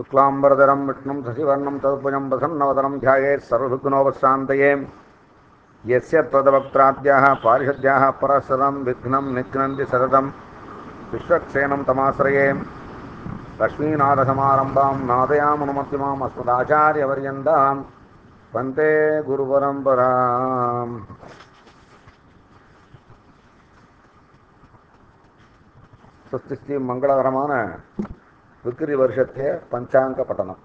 शुक्लाम्बरधरं विष्णुं शशिवर्णं तदुपजं प्रसन्नवदनं ध्यायेत् सर्वविघ्नोपशान्तये यस्य त्वदवक्त्राद्याः पारिषद्याः परसदं विघ्नं निघ्नन्ति सततं विश्वक्सेनं तमाश्रये लक्ष्मीनाथसमारम्भां नादयामनुमध्यमाम् अस्मदाचार्यवर्यन्तां वन्दे गुरुपरम्पराम् சுஸ்திஸ்தி மங்களகரமான விக்கிரி வருஷத்திய பஞ்சாங்க பட்டணம்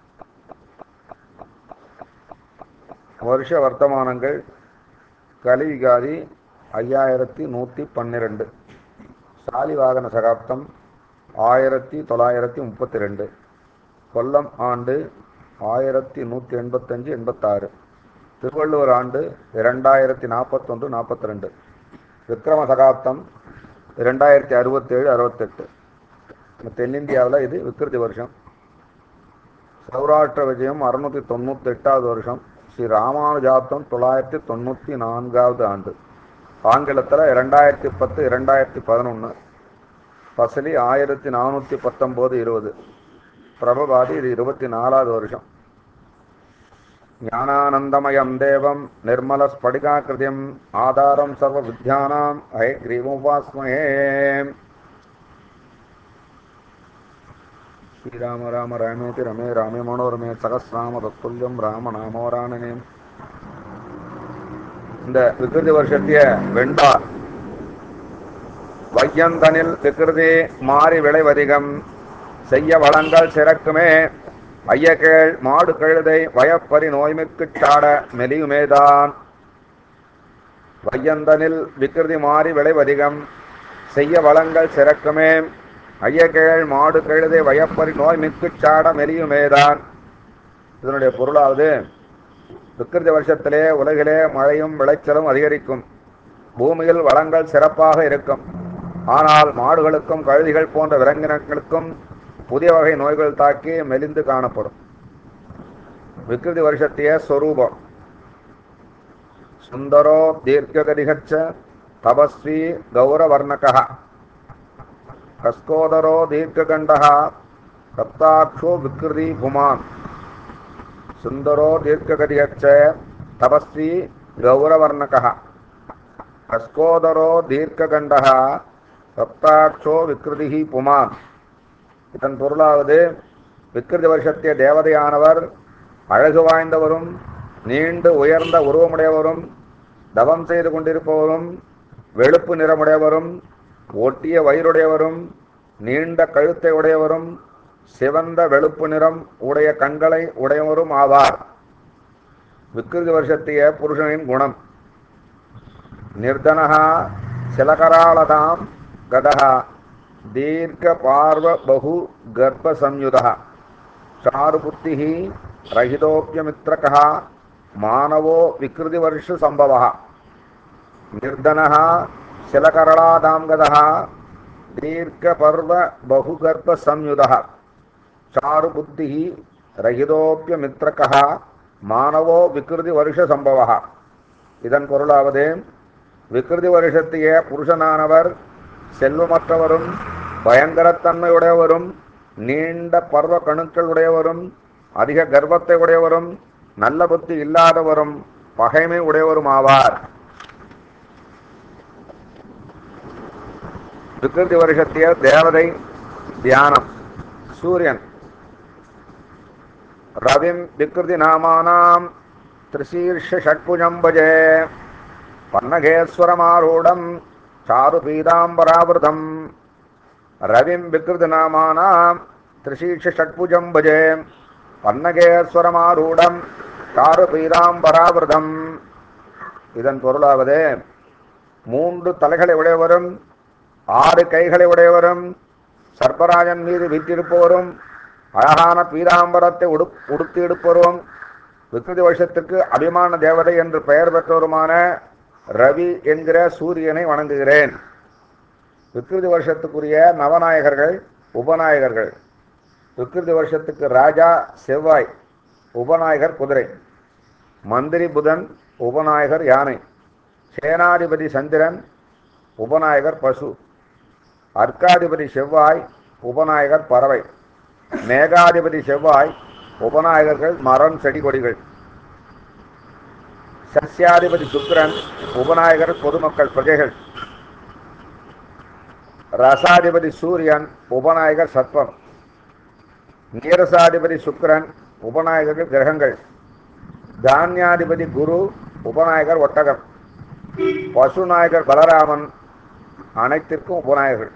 வருஷ வர்த்தமானங்கள் கலியுகாதி ஐயாயிரத்தி நூற்றி பன்னிரெண்டு சாலிவாகன சகாப்தம் ஆயிரத்தி தொள்ளாயிரத்தி முப்பத்தி ரெண்டு கொல்லம் ஆண்டு ஆயிரத்தி நூற்றி எண்பத்தஞ்சு எண்பத்தாறு திருவள்ளுவர் ஆண்டு இரண்டாயிரத்தி நாற்பத்தொன்று நாற்பத்தி ரெண்டு விக்ரம சகாப்தம் ரெண்டாயிரத்தி அறுபத்தேழு அறுபத்தெட்டு தென்னிந்தியாவில் இது விக்கிருதி வருஷம் சௌராஷ்டிர விஜயம் அறுநூற்றி தொண்ணூற்றி எட்டாவது வருஷம் ஸ்ரீ ராமானுஜாப்தம் தொள்ளாயிரத்தி தொண்ணூற்றி நான்காவது ஆண்டு ஆங்கிலத்தில் ரெண்டாயிரத்தி பத்து இரண்டாயிரத்தி பதினொன்று பசலி ஆயிரத்தி நானூற்றி பத்தொம்போது இருபது பிரபபாதி இது இருபத்தி நாலாவது வருஷம் ஞானானந்தமயம் தேவம் நிர்மல ஸ்படிகாக்கிருதியம் ஆதாரம் சர்வ வித்யானாம் ஹயக்ரீவோபாஸ்மஹே ஸ்ரீராம ராம ராமேதி ரமே ராமே மனோரமே சகசிராம தத்துல்யம் ராம நாமோராணனே இந்த விகிருதி வருஷத்திய வெண்டார் வையந்தனில் விகிருதி மாறி விளைவதிகம் செய்ய வளங்கள் சிறக்குமே ஐயகேள் மாடு கழுதை வயப்பறி நோய்மிக்குச் சாட மெலியுமேதான் வையந்தனில் விக்கிருதி மாறி விளைவதிகம் செய்ய வளங்கள் சிறக்குமே ஐயகேள் மாடு கழுதை வயப்பறி நோய் மிக்குச் சாட மெலியுமேதான் இதனுடைய பொருளாவது விக்கிருதி வருஷத்திலே உலகிலே மழையும் விளைச்சலும் அதிகரிக்கும் பூமியில் வளங்கள் சிறப்பாக இருக்கும் ஆனால் மாடுகளுக்கும் கழுதிகள் போன்ற விலங்கினங்களுக்கும் புதிய வகை நோய்கள் தாக்கி மெலிந்து காணப்படும் விக்கிருதி வருஷத்திய ஸ்வரூபம் சுந்தரோ தீர்க்ககதிகச்ச தபஸ்வி கௌரவர்ணக கஸ்கோதரோ தீர்க்ககண்ட சப்தாட்சோ விக்கிருதி புமான் சுந்தரோ தீர்க்ககதிகச்ச தபஸ்வி கௌரவர்ணக கஸ்கோதரோ தீர்க்ககண்ட சப்தாட்சோ விக்கிருதி புமான் இதன் பொருளாவது விக்கிருதி வருஷத்திய தேவதையானவர் அழகு வாய்ந்தவரும் நீண்டு உயர்ந்த உருவமுடையவரும் தவம் செய்து கொண்டிருப்பவரும் வெளுப்பு நிறமுடையவரும் ஒட்டிய வயிறுடையவரும் நீண்ட கழுத்தை உடையவரும் சிவந்த வெளுப்பு நிறம் உடைய கண்களை உடையவரும் ஆவார் விக்கிருதி வருஷத்திய புருஷனின் குணம் நிர்தனகா சிலகராளதாம் கதகா दीर्घ पार्व बहु गर्भ संयुत चारुबुद्धि रहितोप्यमित्रक मानवो विकृतिवर्ष संभव निर्धन शिलकरलादांगद दीर्घ पर्व बहुगर्भ संयुत चारुबुद्धि रहितोप्यमित्रक மானவோ விக்கிருதி வருஷ சம்பவ இதன் பொருளாவது விக்கிருதி வருஷத்திய புருஷனானவர் செல்வமற்றவரும் பயங்கரத்தன்மையுடையவரும் நீண்ட பர்வ கணுக்கள் உடையவரும் அதிக கர்ப்பத்தை உடையவரும் நல்ல புத்தி இல்லாதவரும் பகைமை உடையவரும் ஆவார் விக்கிருதி வருஷத்திய தேவதை தியானம் சூரியன் ரவிம் விக்கிருதி நாமானாம் திரிசீர்ஷ ஷட்புஜம் பஜே பன்னகேஸ்வரமாரூடம் சாரு பீதாம்பராவிரதம் ரவிம் விகிருதநாமானாம் திரிசீர்ஷ ஷட்புஜம் பஜே பன்னகேஸ்வரமாரூடம் சாரு பீதாம்பராவிரதம் இதன் பொருளாவது மூன்று தலைகளை உடையவரும் ஆறு கைகளை உடையவரும் சர்பராஜன் மீது வீற்றிருப்பவரும் அழகான பீதாம்பரத்தை உடு உடுத்தி எடுப்பவரும் விக்கிருதி வருஷத்துக்கு அபிமான தேவதை என்று பெயர் பெற்றவருமான ரவி என்கிற சூரியனை வணங்குகிறேன் விக்கிருதி வருஷத்துக்குரிய நவநாயகர்கள் உபநாயகர்கள் விக்கிருதி வருஷத்துக்கு ராஜா செவ்வாய் உபநாயகர் குதிரை மந்திரி புதன் உபநாயகர் யானை சேனாதிபதி சந்திரன் உபநாயகர் பசு அர்க்காதிபதி செவ்வாய் உபநாயகர் பறவை மேகாதிபதி செவ்வாய் உபநாயகர்கள் மரம் செடி கொடிகள் சஸ்யாதிபதி சுக்கிரன் உபநாயகர் பொதுமக்கள் பிரஜைகள் ரசாதிபதி சூரியன் உபநாயகர் சத்வம் நீரசாதிபதி சுக்கிரன் உபநாயகர்கள் கிரகங்கள் தானியாதிபதி குரு உபநாயகர் ஒட்டகம் பசுநாயகர் பலராமன் அனைத்திற்கும் உபநாயகர்கள்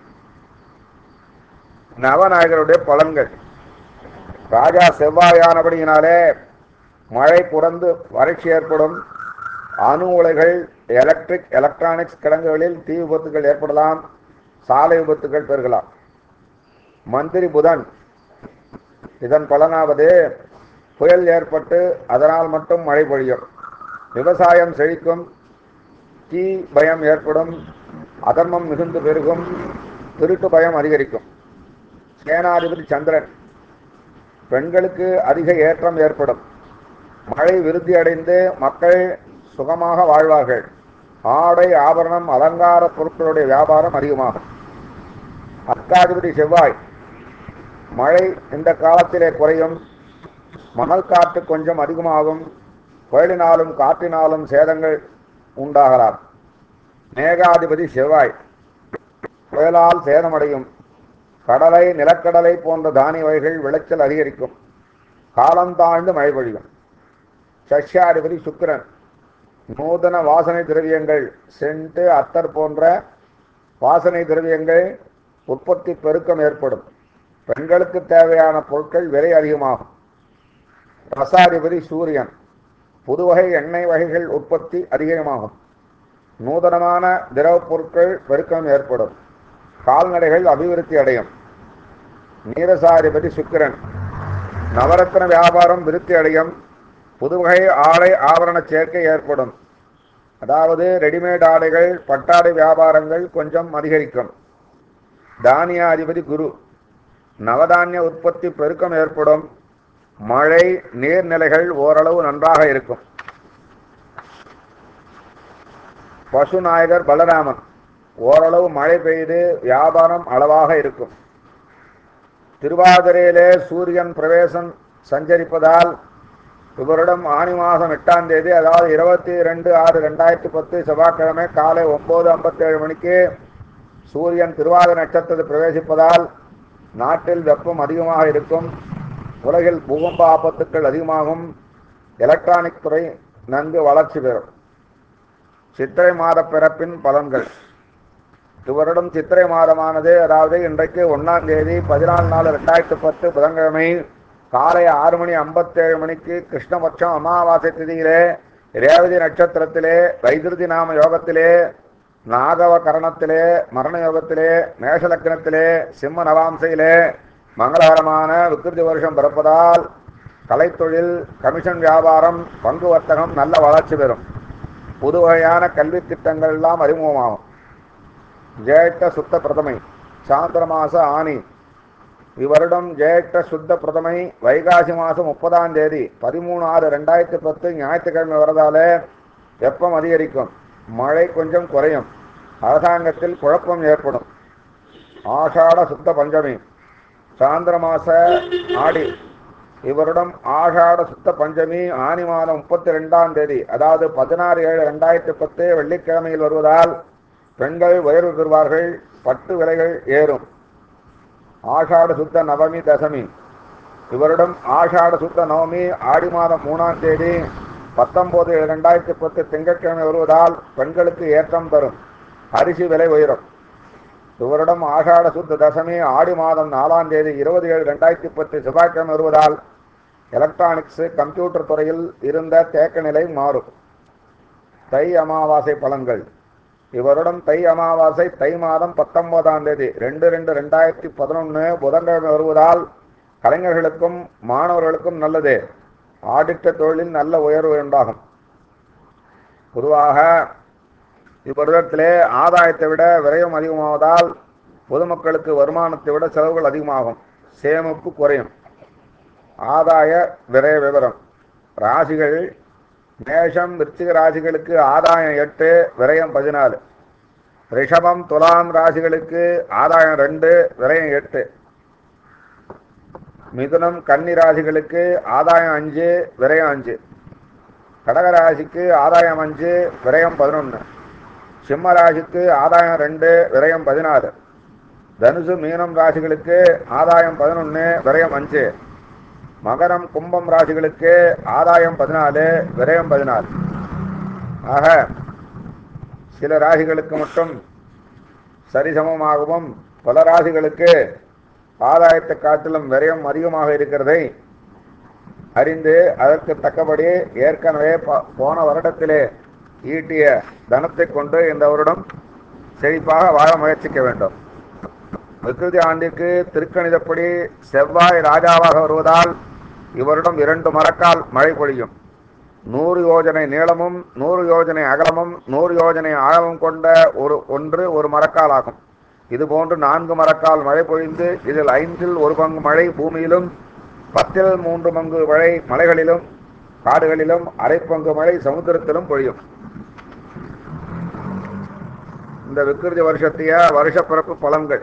நவநாயகருடைய பலன்கள் ராஜா செவ்வாயானபடியினாலே மழை புறந்து வறட்சி ஏற்படும் அணு உலைகள் எலக்ட்ரிக் எலக்ட்ரானிக்ஸ் கிடங்குகளில் தீ விபத்துகள் ஏற்படலாம் சாலை விபத்துகள் பெருகலாம் மந்திரி புதன் இதன் பலனாவது புயல் ஏற்பட்டு அதனால் மட்டும் மழை பொழியும் விவசாயம் செழிக்கும் தீ பயம் ஏற்படும் அதர்மம் மிகுந்து பெருகும் திருட்டு பயம் அதிகரிக்கும் சேனாதிபதி சந்திரன் பெண்களுக்கு அதிக ஏற்றம் ஏற்படும் மழை விருத்தி அடைந்து மக்கள் சுகமாக வாழ்வார்கள் ஆடை ஆபரணம் அலங்கார பொருட்களுடைய வியாபாரம் அதிகமாகும் அர்க்காதிபதி செவ்வாய் மழை இந்த காலத்திலே குறையும் மணல் காற்று கொஞ்சம் அதிகமாகும் புயலினாலும் காற்றினாலும் சேதங்கள் உண்டாகலாம் மேகாதிபதி செவ்வாய் புயலால் சேதமடையும் கடலை நிலக்கடலை போன்ற தானிய வகைகள் விளைச்சல் அதிகரிக்கும் காலம் தாழ்ந்து மழை பொழியும் சஷ்யாதிபதி சுக்கிரன் நூதன வாசனை திரவியங்கள் சென்ட்டு அத்தர் போன்ற வாசனை திரவியங்கள் உற்பத்தி பெருக்கம் ஏற்படும் பெண்களுக்கு தேவையான பொருட்கள் விலை அதிகமாகும் ரசாதிபதி சூரியன் புதுவகை எண்ணெய் வகைகள் உற்பத்தி அதிகமாகும் நூதனமான திரவப் பொருட்கள் பெருக்கம் ஏற்படும் கால்நடைகள் அபிவிருத்தி அடையும் நீரசாதிபதி சுக்கிரன் நவரத்ன வியாபாரம் விருத்தி அடையும் புதுவகை ஆடை ஆபரண சேர்க்கை ஏற்படும் அதாவது ரெடிமேட் ஆடைகள் பட்டாடை வியாபாரங்கள் கொஞ்சம் அதிகரிக்கும் தானியாதிபதி குரு நவதானிய உற்பத்தி பெருக்கம் ஏற்படும் மழை நீர்நிலைகள் ஓரளவு நன்றாக இருக்கும் பசுநாயகர் பலராமன் ஓரளவு மழை பெய்து வியாபாரம் அளவாக இருக்கும் திருவாதிரையிலே சூரியன் பிரவேசம் சஞ்சரிப்பதால் இவரிடம் ஆணி மாதம் எட்டாம் தேதி அதாவது இருபத்தி ரெண்டு ஆறு ரெண்டாயிரத்தி பத்து செவ்வாய்க்கிழமை காலை ஒன்பது ஐம்பத்தேழு மணிக்கு சூரியன் திருவாதிரை நட்சத்திரத்தில் பிரவேசிப்பதால் நாட்டில் வெப்பம் அதிகமாக இருக்கும் உலகில் பூகம்ப ஆபத்துக்கள் அதிகமாகும் எலக்ட்ரானிக் துறை நன்கு வளர்ச்சி பெறும் சித்திரை மாத பிறப்பின் பலன்கள் இவரிடம் சித்திரை மாதமானது அதாவது இன்றைக்கு ஒன்றாம் தேதி பதினாலு நாலு ரெண்டாயிரத்தி பத்து புதன்கிழமை காலை ஆறு மணி ஐம்பத்தேழு மணிக்கு கிருஷ்ணபட்சம் அமாவாசை திதியிலே ரேவதி நட்சத்திரத்திலே வைத்திருதி நாம யோகத்திலே நாகவ கரணத்திலே மரண யோகத்திலே மேஷலக்கணத்திலே சிம்ம நவாம்சையிலே மங்களகரமான விக்கிருதி வருஷம் பிறப்பதால் கலைத்தொழில் கமிஷன் வியாபாரம் பங்கு வர்த்தகம் நல்ல வளர்ச்சி பெறும் புது வகையான கல்வி திட்டங்கள் எல்லாம் அறிமுகமாகும் ஜேஷ்ட சுத்த பிரதமை சாந்திர மாச ஆணி இவ்வருடம் ஜேஷ்ட சுத்த பிரதமை வைகாசி மாதம் முப்பதாம் தேதி பதிமூணு ஆறு ரெண்டாயிரத்தி பத்து ஞாயிற்றுக்கிழமை வரதாலே வெப்பம் அதிகரிக்கும் மழை கொஞ்சம் குறையும் அரசாங்கத்தில் குழப்பம் ஏற்படும் ஆஷாட சுத்த பஞ்சமி சாந்திர மாச ஆடி இவருடன் ஆஷாட சுத்த பஞ்சமி ஆனி மாதம் முப்பத்தி ரெண்டாம் தேதி அதாவது பதினாறு ஏழு ரெண்டாயிரத்தி பத்து வெள்ளிக்கிழமையில் வருவதால் பெண்கள் உயர்வு பெறுவார்கள் பட்டு விலைகள் ஏறும் ஆஷாட சுத்த நவமி தசமி இவருடன் ஆஷாட சுத்த நவமி ஆடி மாதம் மூணாம் தேதி பத்தொன்பது ஏழு ரெண்டாயிரத்தி பத்து திங்கட்கிழமை வருவதால் பெண்களுக்கு ஏற்றம் தரும் அரிசி விலை உயரும் இவரிடம் ஆஷாட சுத்த தசமி ஆடி மாதம் நாலாம் தேதி இருபது ஏழு ரெண்டாயிரத்தி பத்து செவ்வாய்க்கிழமை வருவதால் எலக்ட்ரானிக்ஸ் கம்ப்யூட்டர் துறையில் இருந்த தேக்க நிலை மாறும் தை அமாவாசை பலன்கள் இவருடன் தை அமாவாசை தை மாதம் பத்தொன்பதாம் தேதி ரெண்டு ரெண்டு ரெண்டாயிரத்தி பதினொன்று புதன்கிழமை வருவதால் கலைஞர்களுக்கும் மாணவர்களுக்கும் நல்லது ஆடிட்ட தொழிலில் நல்ல உயர்வு உண்டாகும் பொதுவாக இவ்வருடத்திலே ஆதாயத்தை விட விரயம் அதிகமாவதால் பொதுமக்களுக்கு வருமானத்தை விட செலவுகள் அதிகமாகும் சேமிப்பு குறையும் ஆதாய விரய விவரம் ராசிகள் மேஷம் விருச்சிக ராசிகளுக்கு ஆதாயம் எட்டு விரயம் பதினாலு ரிஷபம் துலாம் ராசிகளுக்கு ஆதாயம் ரெண்டு விரயம் எட்டு மிதுனம் கன்னி ராசிகளுக்கு ஆதாயம் அஞ்சு விரயம் அஞ்சு கடகராசிக்கு ஆதாயம் அஞ்சு விரயம் பதினொன்று சிம்ம ராசிக்கு ஆதாயம் ரெண்டு விரயம் பதினாறு தனுசு மீனம் ராசிகளுக்கு ஆதாயம் பதினொன்று விரயம் அஞ்சு மகரம் கும்பம் ராசிகளுக்கு ஆதாயம் பதினாலு விரயம் பதினாலு ஆக சில ராசிகளுக்கு மட்டும் சரிசமமாகவும் பல ராசிகளுக்கு ஆதாயத்தை காட்டிலும் விரயம் அதிகமாக இருக்கிறதை அறிந்து அதற்கு தக்கபடி ஏற்கனவே ப- போன வருடத்திலே ஈட்டிய தனத்தை கொண்டு இந்த வருடம் செழிப்பாக வாழ முயற்சிக்க வேண்டும் விக்ருதி ஆண்டிற்கு திருக்கணிதப்படி செவ்வாய் ராஜாவாக வருவதால் இவரிடம் இரண்டு மரக்கால் மழை பொழியும் நூறு யோஜனை நீளமும் நூறு யோஜனை அகலமும் நூறு யோஜனை ஆழமும் கொண்ட ஒரு ஒன்று ஒரு மரக்கால் ஆகும் இதுபோன்று நான்கு மரக்கால் மழை பொழிந்து இதில் ஐந்தில் ஒரு பங்கு மழை பூமியிலும் பத்தில் மூன்று பங்கு மழை மலைகளிலும் காடுகளிலும் அரை பங்கு மழை சமுத்திரத்திலும் பொழியும் இந்த விக்கிருதி வருஷத்திய வருஷப்பிறப்பு பலன்கள்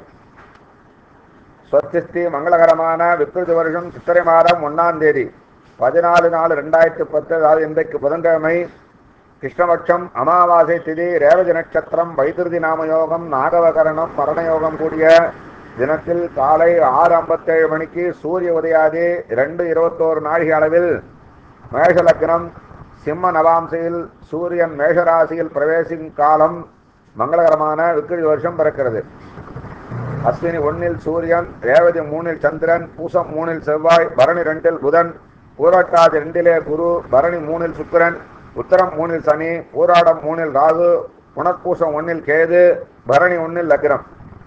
சொத்திஸ்தி மங்களகரமான விக்கிருதி வருஷம் சித்திரை மாதம் ஒன்னாம் தேதி பதினாலு நாலு ரெண்டாயிரத்தி பத்து அதாவது இன்றைக்கு புதன்கிழமை கிருஷ்ணபட்சம் அமாவாசை திதி ரேவதி நட்சத்திரம் வைத்திருதி நாமயோகம் நாகவகரணம் மரணயோகம் கூடிய தினத்தில் காலை ஆறு ஐம்பத்தேழு மணிக்கு சூரிய உதயாதி ரெண்டு இருபத்தோரு நாழிகை அளவில் மேஷ லக்னம் சிம்ம நவாம்சையில் சூரியன் மேஷராசியில் பிரவேசிக்கும் காலம் மங்களகரமான விக்கிரி வருஷம் பிறக்கிறது அஸ்வினி ஒன்னில் சூரியன் ரேவதி மூணில் சந்திரன் பூசம் மூணில் செவ்வாய் பரணி ரெண்டில் புதன் பூரட்டாதி ரெண்டிலே குரு பரணி மூணில் சுக்கிரன் உத்தரம் மூணில் சனி பூராடம் மூணில் ராகு புனர்பூசம் ஒன்னில் கேது பரணி ஒன்னில் லக்னம்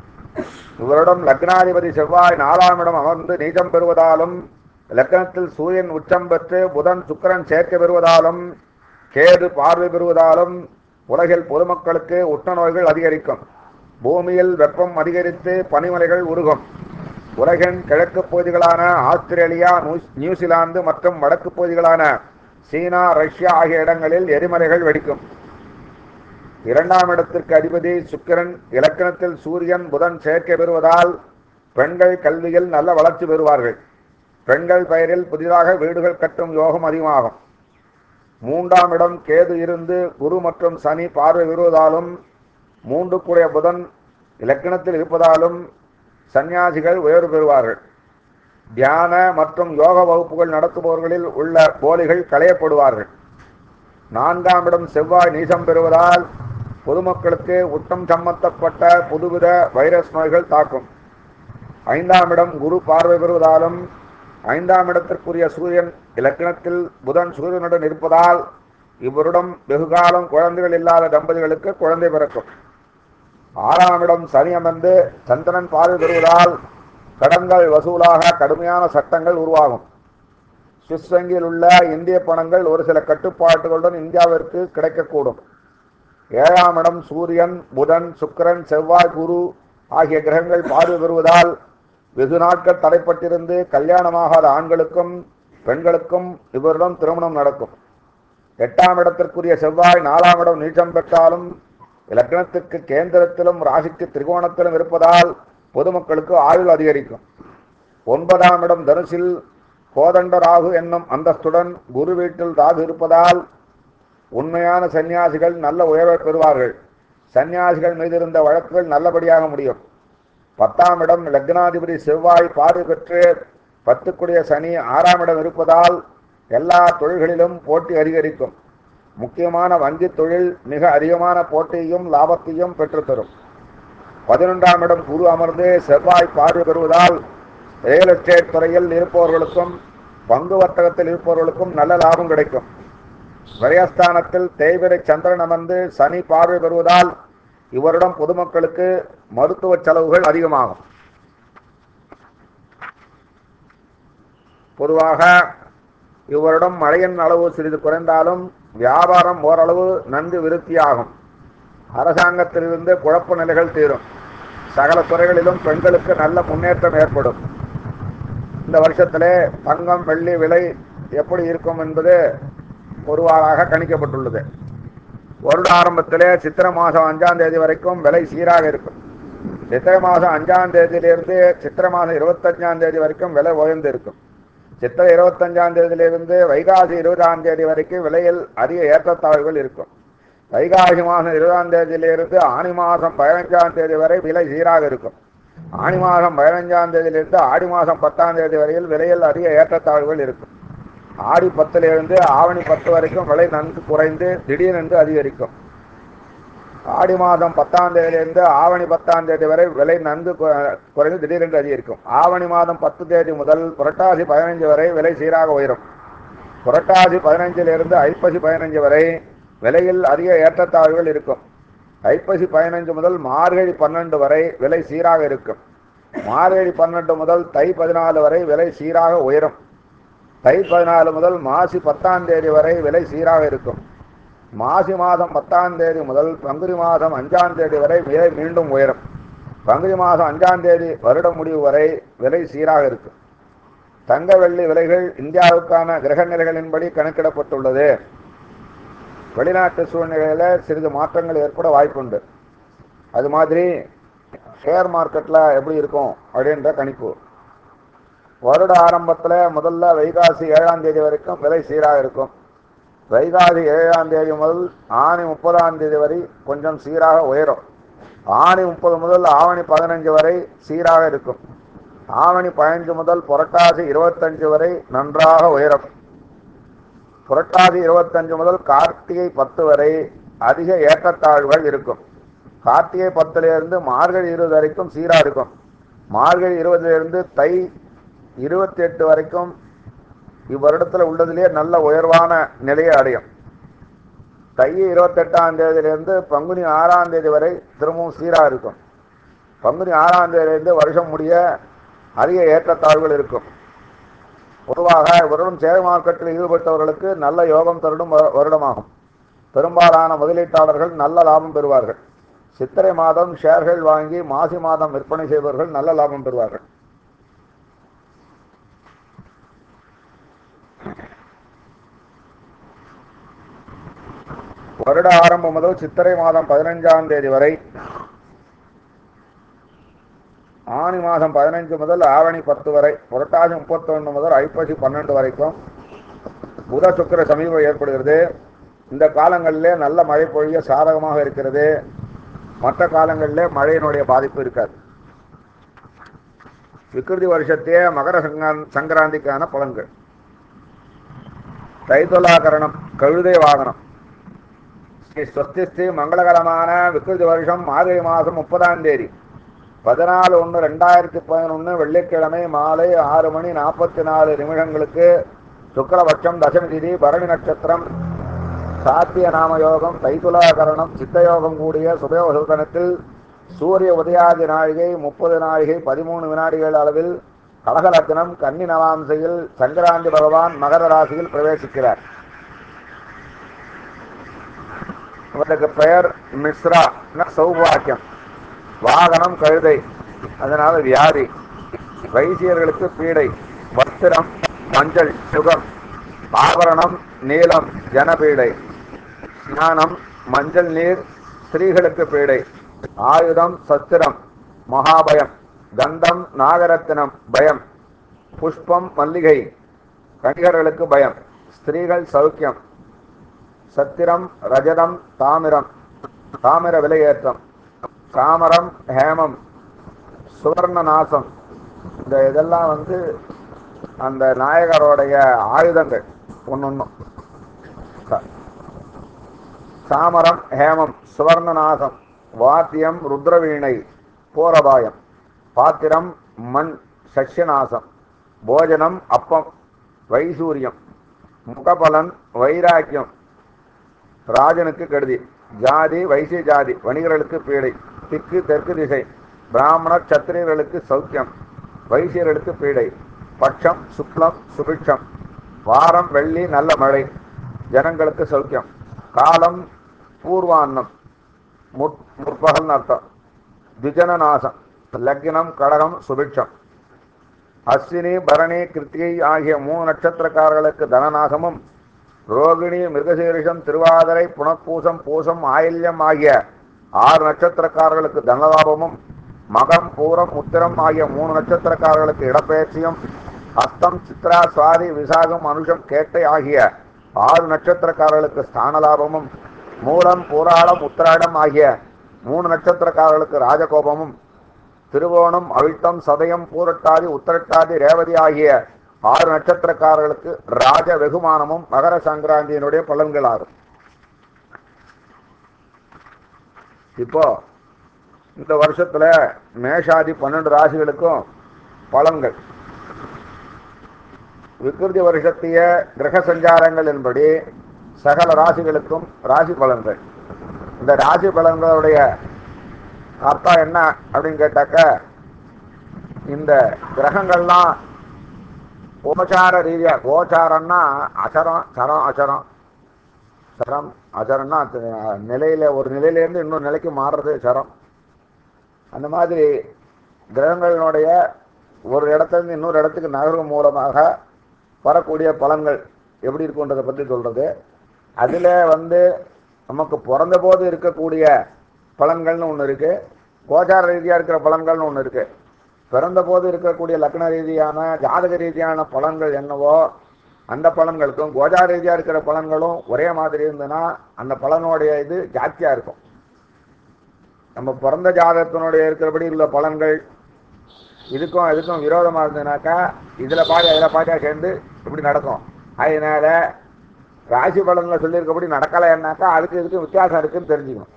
இவரிடம் லக்னாதிபதி செவ்வாய் நாலாம் இடம் அமர்ந்து நீச்சம் பெறுவதாலும் லக்னத்தில் சூரியன் உச்சம் பெற்று புதன் சுக்கிரன் சேர்க்கை பெறுவதாலும் கேது பார்வை பெறுவதாலும் உலகில் பொதுமக்களுக்கு உஷ்ண நோய்கள் அதிகரிக்கும் பூமியில் வெப்பம் அதிகரித்து பனிமலைகள் உருகும் உலகின் கிழக்கு பகுதிகளான ஆஸ்திரேலியா நியூஸ்- நியூசிலாந்து மற்றும் வடக்கு பகுதிகளான சீனா ரஷ்யா ஆகிய இடங்களில் எரிமலைகள் வெடிக்கும் இரண்டாம் இடத்திற்கு அதிபதி சுக்கிரன் இலக்கணத்தில் சூரியன் புதன் சேர்க்கை பெறுவதால் பெண்கள் கல்வியில் நல்ல வளர்ச்சி பெறுவார்கள் பெண்கள் பெயரில் புதிதாக வீடுகள் கட்டும் யோகம் அதிகமாகும் மூன்றாம் இடம் கேது இருந்து குரு மற்றும் சனி பார்வை பெறுவதாலும் மூன்று கூடிய புதன் இலக்கணத்தில் இருப்பதாலும் சந்நியாசிகள் உயர்வு பெறுவார்கள் தியான மற்றும் யோக வகுப்புகள் நடத்துபவர்களில் உள்ள போலிகள் களையப்படுவார்கள் நான்காம் இடம் செவ்வாய் நீசம் பெறுவதால் பொதுமக்களுக்கு உத்தம் சம்பந்தப்பட்ட புதுவித வைரஸ் நோய்கள் தாக்கும் ஐந்தாம் இடம் குரு பார்வை பெறுவதாலும் ஐந்தாம் இடத்திற்குரிய சூரியன் இலக்கணத்தில் புதன் சூரியனுடன் இருப்பதால் இவருடன் வெகுகாலம் குழந்தைகள் இல்லாத தம்பதிகளுக்கு குழந்தை பிறக்கும் ஆறாம் இடம் சனி அமர்ந்து சந்திரன் பார்வை பெறுவதால் கடன்கள் வசூலாக கடுமையான சட்டங்கள் உருவாகும் சுவிஸ் வங்கியில் உள்ள இந்திய பணங்கள் ஒரு சில கட்டுப்பாட்டுகளுடன் இந்தியாவிற்கு கிடைக்கக்கூடும் ஏழாம் இடம் சூரியன் புதன் சுக்கிரன் செவ்வாய் குரு ஆகிய கிரகங்கள் பார்வை பெறுவதால் வெகு நாட்கள் தடைப்பட்டிருந்து கல்யாணமாகாத ஆண்களுக்கும் பெண்களுக்கும் இவரிடம் திருமணம் நடக்கும் எட்டாம் இடத்திற்குரிய செவ்வாய் நாலாம் இடம் நீச்சம் பெற்றாலும் இலக்கணத்திற்கு கேந்திரத்திலும் ராசிக்கு திரிகோணத்திலும் இருப்பதால் பொதுமக்களுக்கு ஆயுள் அதிகரிக்கும் ஒன்பதாம் இடம் தனுசில் கோதண்ட ராகு என்னும் அந்தஸ்துடன் குரு வீட்டில் ராகு இருப்பதால் உண்மையான சந்நியாசிகள் நல்ல உயர்வை பெறுவார்கள் சந்நியாசிகள் மீது இருந்த வழக்குகள் நல்லபடியாக முடியும் பத்தாம் இடம் லக்னாதிபதி செவ்வாய் பார்வை பெற்று பத்துக்குடைய சனி ஆறாம் இடம் இருப்பதால் எல்லா தொழில்களிலும் போட்டி அதிகரிக்கும் முக்கியமான வங்கி தொழில் மிக அதிகமான போட்டியையும் லாபத்தையும் பெற்றுத்தரும் பதினொன்றாம் இடம் குரு அமர்ந்து செவ்வாய் பார்வை பெறுவதால் ரியல் எஸ்டேட் துறையில் இருப்பவர்களுக்கும் பங்கு வர்த்தகத்தில் இருப்பவர்களுக்கும் நல்ல லாபம் கிடைக்கும் விரயஸ்தானத்தில் தேய்பிரை சந்திரன் அமர்ந்து சனி பார்வை பெறுவதால் இவரிடம் பொதுமக்களுக்கு மருத்துவ செலவுகள் அதிகமாகும் பொதுவாக இவரிடம் மழையின் அளவு சிறிது குறைந்தாலும் வியாபாரம் ஓரளவு நன்கு விருத்தியாகும் அரசாங்கத்திலிருந்து குழப்ப நிலைகள் தீரும் சகல துறைகளிலும் பெண்களுக்கு நல்ல முன்னேற்றம் ஏற்படும் இந்த வருஷத்திலே தங்கம் வெள்ளி விலை எப்படி இருக்கும் என்பது பொதுவாக கணிக்கப்பட்டுள்ளது வருட ஆரம்பத்திலே சித்திரை மாதம் அஞ்சாம் தேதி வரைக்கும் விலை சீராக இருக்கும் சித்திரை மாதம் அஞ்சாம் தேதியிலிருந்து சித்திரை மாதம் இருபத்தஞ்சாம் தேதி வரைக்கும் விலை உயர்ந்து இருக்கும் சித்திரை இருபத்தஞ்சாம் தேதியிலிருந்து வைகாசி இருபதாம் தேதி வரைக்கும் விலையில் அதிக ஏற்றத்தாழ்வுகள் இருக்கும் வைகாசி மாதம் இருபதாம் தேதியிலிருந்து ஆணி மாதம் பதினஞ்சாம் தேதி வரை விலை சீராக இருக்கும் ஆணி மாதம் பதினஞ்சாம் தேதியிலிருந்து ஆடி மாதம் பத்தாம் தேதி வரையில் விலையில் அதிக ஏற்றத்தாழ்வுகள் இருக்கும் ஆடி பத்திலிருந்து ஆவணி பத்து வரைக்கும் விலை நன்கு குறைந்து திடீரென்று அதிகரிக்கும் ஆடி மாதம் பத்தாம் தேதியிலிருந்து ஆவணி பத்தாம் தேதி வரை விலை நன்கு கு- குறைந்து திடீரென்று அதிகரிக்கும் ஆவணி மாதம் பத்து தேதி முதல் புரட்டாசி பதினைஞ்சு வரை விலை சீராக உயரும் புரட்டாசி பதினைஞ்சிலிருந்து ஐப்பசி பதினைஞ்சு வரை விலையில் அதிக ஏற்றத்தாழ்வுகள் இருக்கும் ஐப்பசி பதினைஞ்சு முதல் மார்கழி பன்னெண்டு வரை விலை சீராக இருக்கும் மார்கழி பன்னெண்டு முதல் தை பதினாலு வரை விலை சீராக உயரும் தை பதினாலு முதல் மாசி பத்தாம் தேதி வரை விலை சீராக இருக்கும் மாசி மாதம் பத்தாம் தேதி முதல் பங்குனி மாதம் அஞ்சாம் தேதி வரை விலை மீண்டும் உயரும் பங்குனி மாதம் அஞ்சாம் தேதி வருடம் முடிவு வரை விலை சீராக இருக்கும் தங்க வெள்ளி விலைகள் இந்தியாவுக்கான கிரக நிலைகளின்படி கணக்கிடப்பட்டுள்ளது வெளிநாட்டு சூழ்நிலையில சிறிது மாற்றங்கள் ஏற்பட வாய்ப்புண்டு அது மாதிரி ஷேர் மார்க்கெட்ல எப்படி இருக்கும் அப்படின்ற கணிப்பு வருட ஆரம்பத்துல முதல்ல வைகாசி ஏழாம் தேதி வரைக்கும் விலை சீராக இருக்கும் வைகாசி ஏழாம் தேதி முதல் ஆணி முப்பதாம் தேதி வரை கொஞ்சம் சீராக உயரும் ஆணி முப்பது முதல் ஆவணி பதினஞ்சு வரை சீராக இருக்கும் ஆவணி பதினஞ்சு முதல் புரட்டாசி இருபத்தஞ்சு வரை நன்றாக உயரும் புரட்டாசி இருபத்தஞ்சு முதல் கார்த்திகை பத்து வரை அதிக ஏற்றத்தாழ்வுகள் இருக்கும் கார்த்திகை பத்திலிருந்து மார்கழி இருபது வரைக்கும் சீரா இருக்கும் மார்கழி இருபதிலிருந்து தை இருபத்தி எட்டு வரைக்கும் இவ்வருடத்தில் உள்ளதிலேயே நல்ல உயர்வான நிலையை அடையும் தை இருபத்தெட்டாம் தேதியிலிருந்து பங்குனி ஆறாம் தேதி வரை திரும்பவும் சீராக இருக்கும் பங்குனி ஆறாம் தேதியிலிருந்து வருஷம் முடிய அதிக ஏற்றத்தாழ்வுகள் இருக்கும் பொதுவாக வருடம் ஷேர் மார்க்கெட்டில் ஈடுபட்டவர்களுக்கு நல்ல யோகம் தருடும் வ- வருடமாகும் பெரும்பாலான முதலீட்டாளர்கள் நல்ல லாபம் பெறுவார்கள் சித்திரை மாதம் ஷேர்கள் வாங்கி மாசி மாதம் விற்பனை செய்பவர்கள் நல்ல லாபம் பெறுவார்கள் வருட ஆரம்பம் முதல் சித்திரை மாதம் பதினைஞ்சாம் தேதி வரை ஆணி மாதம் பதினைஞ்சு முதல் ஆவணி பத்து வரை புரட்டாசி முப்பத்தொன்று முதல் ஐப்பசி பன்னெண்டு வரைக்கும் புத சுக்கிர சமீபம் ஏற்படுகிறது இந்த காலங்களிலே நல்ல மழை பொழிய சாதகமாக இருக்கிறது மற்ற காலங்களிலே மழையினுடைய பாதிப்பு இருக்காது விக்கிருதி வருஷத்தையே மகர சங்கா- சங்கராந்திக்கான பலன்கள் தைத்துலாகரணம் கழுதை வாகனம் ஸ்ரீ ஸ்வஸ்தி ஸ்ரீ மங்களகரமான விக்கிருதி வருஷம் மார்கழி மாதம் முப்பதாம் தேதி பதினாலு ஒன்று ரெண்டாயிரத்தி பதினொன்று வெள்ளிக்கிழமை மாலை ஆறு மணி நாற்பத்தி நாலு நிமிடங்களுக்கு சுக்லபட்சம் தசமி திதி பரணி நட்சத்திரம் சாத்திய நாம யோகம் தைத்துலாகரணம் சித்தயோகம் கூடிய சுபயோகத்தில் சூரிய உதயாதி நாழிகை முப்பது நாழிகை பதிமூணு வினாடிகள் அளவில் கடகலக்னம் கன்னி நவாம்சையில் சங்கராந்தி பகவான் மகர ராசியில் பிரவேசிக்கிறார் இவருக்கு பெயர் மிஸ்ரா சௌபாக்கியம் வாகனம் கழுதை அதனால வியாதி வைசியர்களுக்கு பீடை வஸ்திரம் மஞ்சள் சுகம் ஆபரணம் நீலம் ஜனபீடை ஸ்நானம் மஞ்சள் நீர் ஸ்திரீகளுக்கு பீடை ஆயுதம் சத்திரம் மகாபயம் கந்தம் நாகரத்தினம் பயம் புஷ்பம் மல்லிகை கணிகர்களுக்கு பயம் ஸ்திரீகள் சௌக்கியம் சத்திரம் ரஜதம் தாமிரம் தாமிர விலையேற்றம் சாமரம் ஹேமம் சுவர்ண நாசம் இந்த இதெல்லாம் வந்து அந்த நாயகரோடைய ஆயுதங்கள் ஒன்னொன்னும் ச- சாமரம் ஹேமம் சுவர்ணநாசம் வாத்தியம் ருத்ரவீணை போரபாயம் பாத்திரம் மண் சஷ்யநாசம் போஜனம் அப்பம் வைசூரியம் முகபலன் வைராக்கியம் ராஜனுக்கு கெடுதி ஜாதி வைசிய ஜாதி வணிகர்களுக்கு பீடை திக்கு தெற்கு திசை பிராமணர் சத்திரியர்களுக்கு சௌக்கியம் வைசியர்களுக்கு பீடை பட்சம் சுக்லம் சுபிட்சம் வாரம் வெள்ளி நல்ல மழை ஜனங்களுக்கு சௌக்கியம் காலம் பூர்வான்னம் முற்- முற்பகல்னு அர்த்தம் திஜன நாசம் லக்னம் கடகம் சுபிட்சம் அஸ்வினி பரணி கிருத்திகை ஆகிய மூணு நட்சத்திரக்காரர்களுக்கு தனநாசமும் ரோகிணி மிருகசீரிஷம் திருவாதிரை புனப்பூசம் பூசம் ஆயில்யம் ஆகிய ஆறு நட்சத்திரக்காரர்களுக்கு தனலாபமும் மகம் பூரம் உத்திரம் ஆகிய மூணு நட்சத்திரக்காரர்களுக்கு இடப்பெயர்ச்சியும் அஸ்தம் சித்ரா சுவாதி விசாகம் அனுஷம் கேட்டை ஆகிய ஆறு நட்சத்திரக்காரர்களுக்கு ஸ்தான லாபமும் மூலம் பூராடம் உத்திராடம் ஆகிய மூணு நட்சத்திரக்காரர்களுக்கு ராஜகோபமும் திருவோணம் அவிழ்த்தம் சதயம் பூரட்டாதி உத்திரட்டாதி ரேவதி ஆகிய ஆறு நட்சத்திரக்காரர்களுக்கு ராஜ வெகுமானமும் மகர சங்கராந்தியினுடைய பலன்களாகும் இப்போ இந்த வருஷத்துல மேஷாதி பன்னெண்டு ராசிகளுக்கும் பலன்கள் விகிருதி வருஷத்திய கிரக சஞ்சாரங்கள் என்படி சகல ராசிகளுக்கும் ராசி பலன்கள் இந்த ராசி பலன்களுடைய அர்த்தம் என்ன அப்படின்னு கேட்டாக்க இந்த கிரகங்கள்லாம் உபச்சார ரீதியா கோச்சாரம்னா அசரம் சரம் அசரம் சரம் அசரம்னா அது நிலையில ஒரு நிலையிலேருந்து இன்னொரு நிலைக்கு மாறுறது சரம் அந்த மாதிரி கிரகங்களினுடைய ஒரு இடத்துலேருந்து இன்னொரு இடத்துக்கு நகர்வு மூலமாக வரக்கூடிய பலன்கள் எப்படி இருக்குன்றதை பற்றி சொல்கிறது அதில் வந்து நமக்கு பிறந்த போது இருக்கக்கூடிய பலன்கள்னு ஒன்று இருக்குது கோச்சார ரீதியாக இருக்கிற பலன்கள்னு ஒன்று இருக்குது பிறந்த போது இருக்கக்கூடிய லக்ன ரீதியான ஜாதக ரீதியான பலன்கள் என்னவோ அந்த பலன்களுக்கும் கோஜார ரீதியாக இருக்கிற பலன்களும் ஒரே மாதிரி இருந்ததுன்னா அந்த பலனுடைய இது ஜாஸ்தியாக இருக்கும் நம்ம பிறந்த ஜாதகத்தினுடைய இருக்கிறபடி உள்ள பலன்கள் இதுக்கும் இதுக்கும் விரோதமாக இருந்ததுனாக்கா இதில் பாதி அதில் பாதியாக சேர்ந்து இப்படி நடக்கும் அதனால ராசி பலனில் சொல்லியிருக்கபடி நடக்கலைன்னாக்கா அதுக்கு இதுக்கு வித்தியாசம் இருக்குன்னு தெரிஞ்சுக்கணும்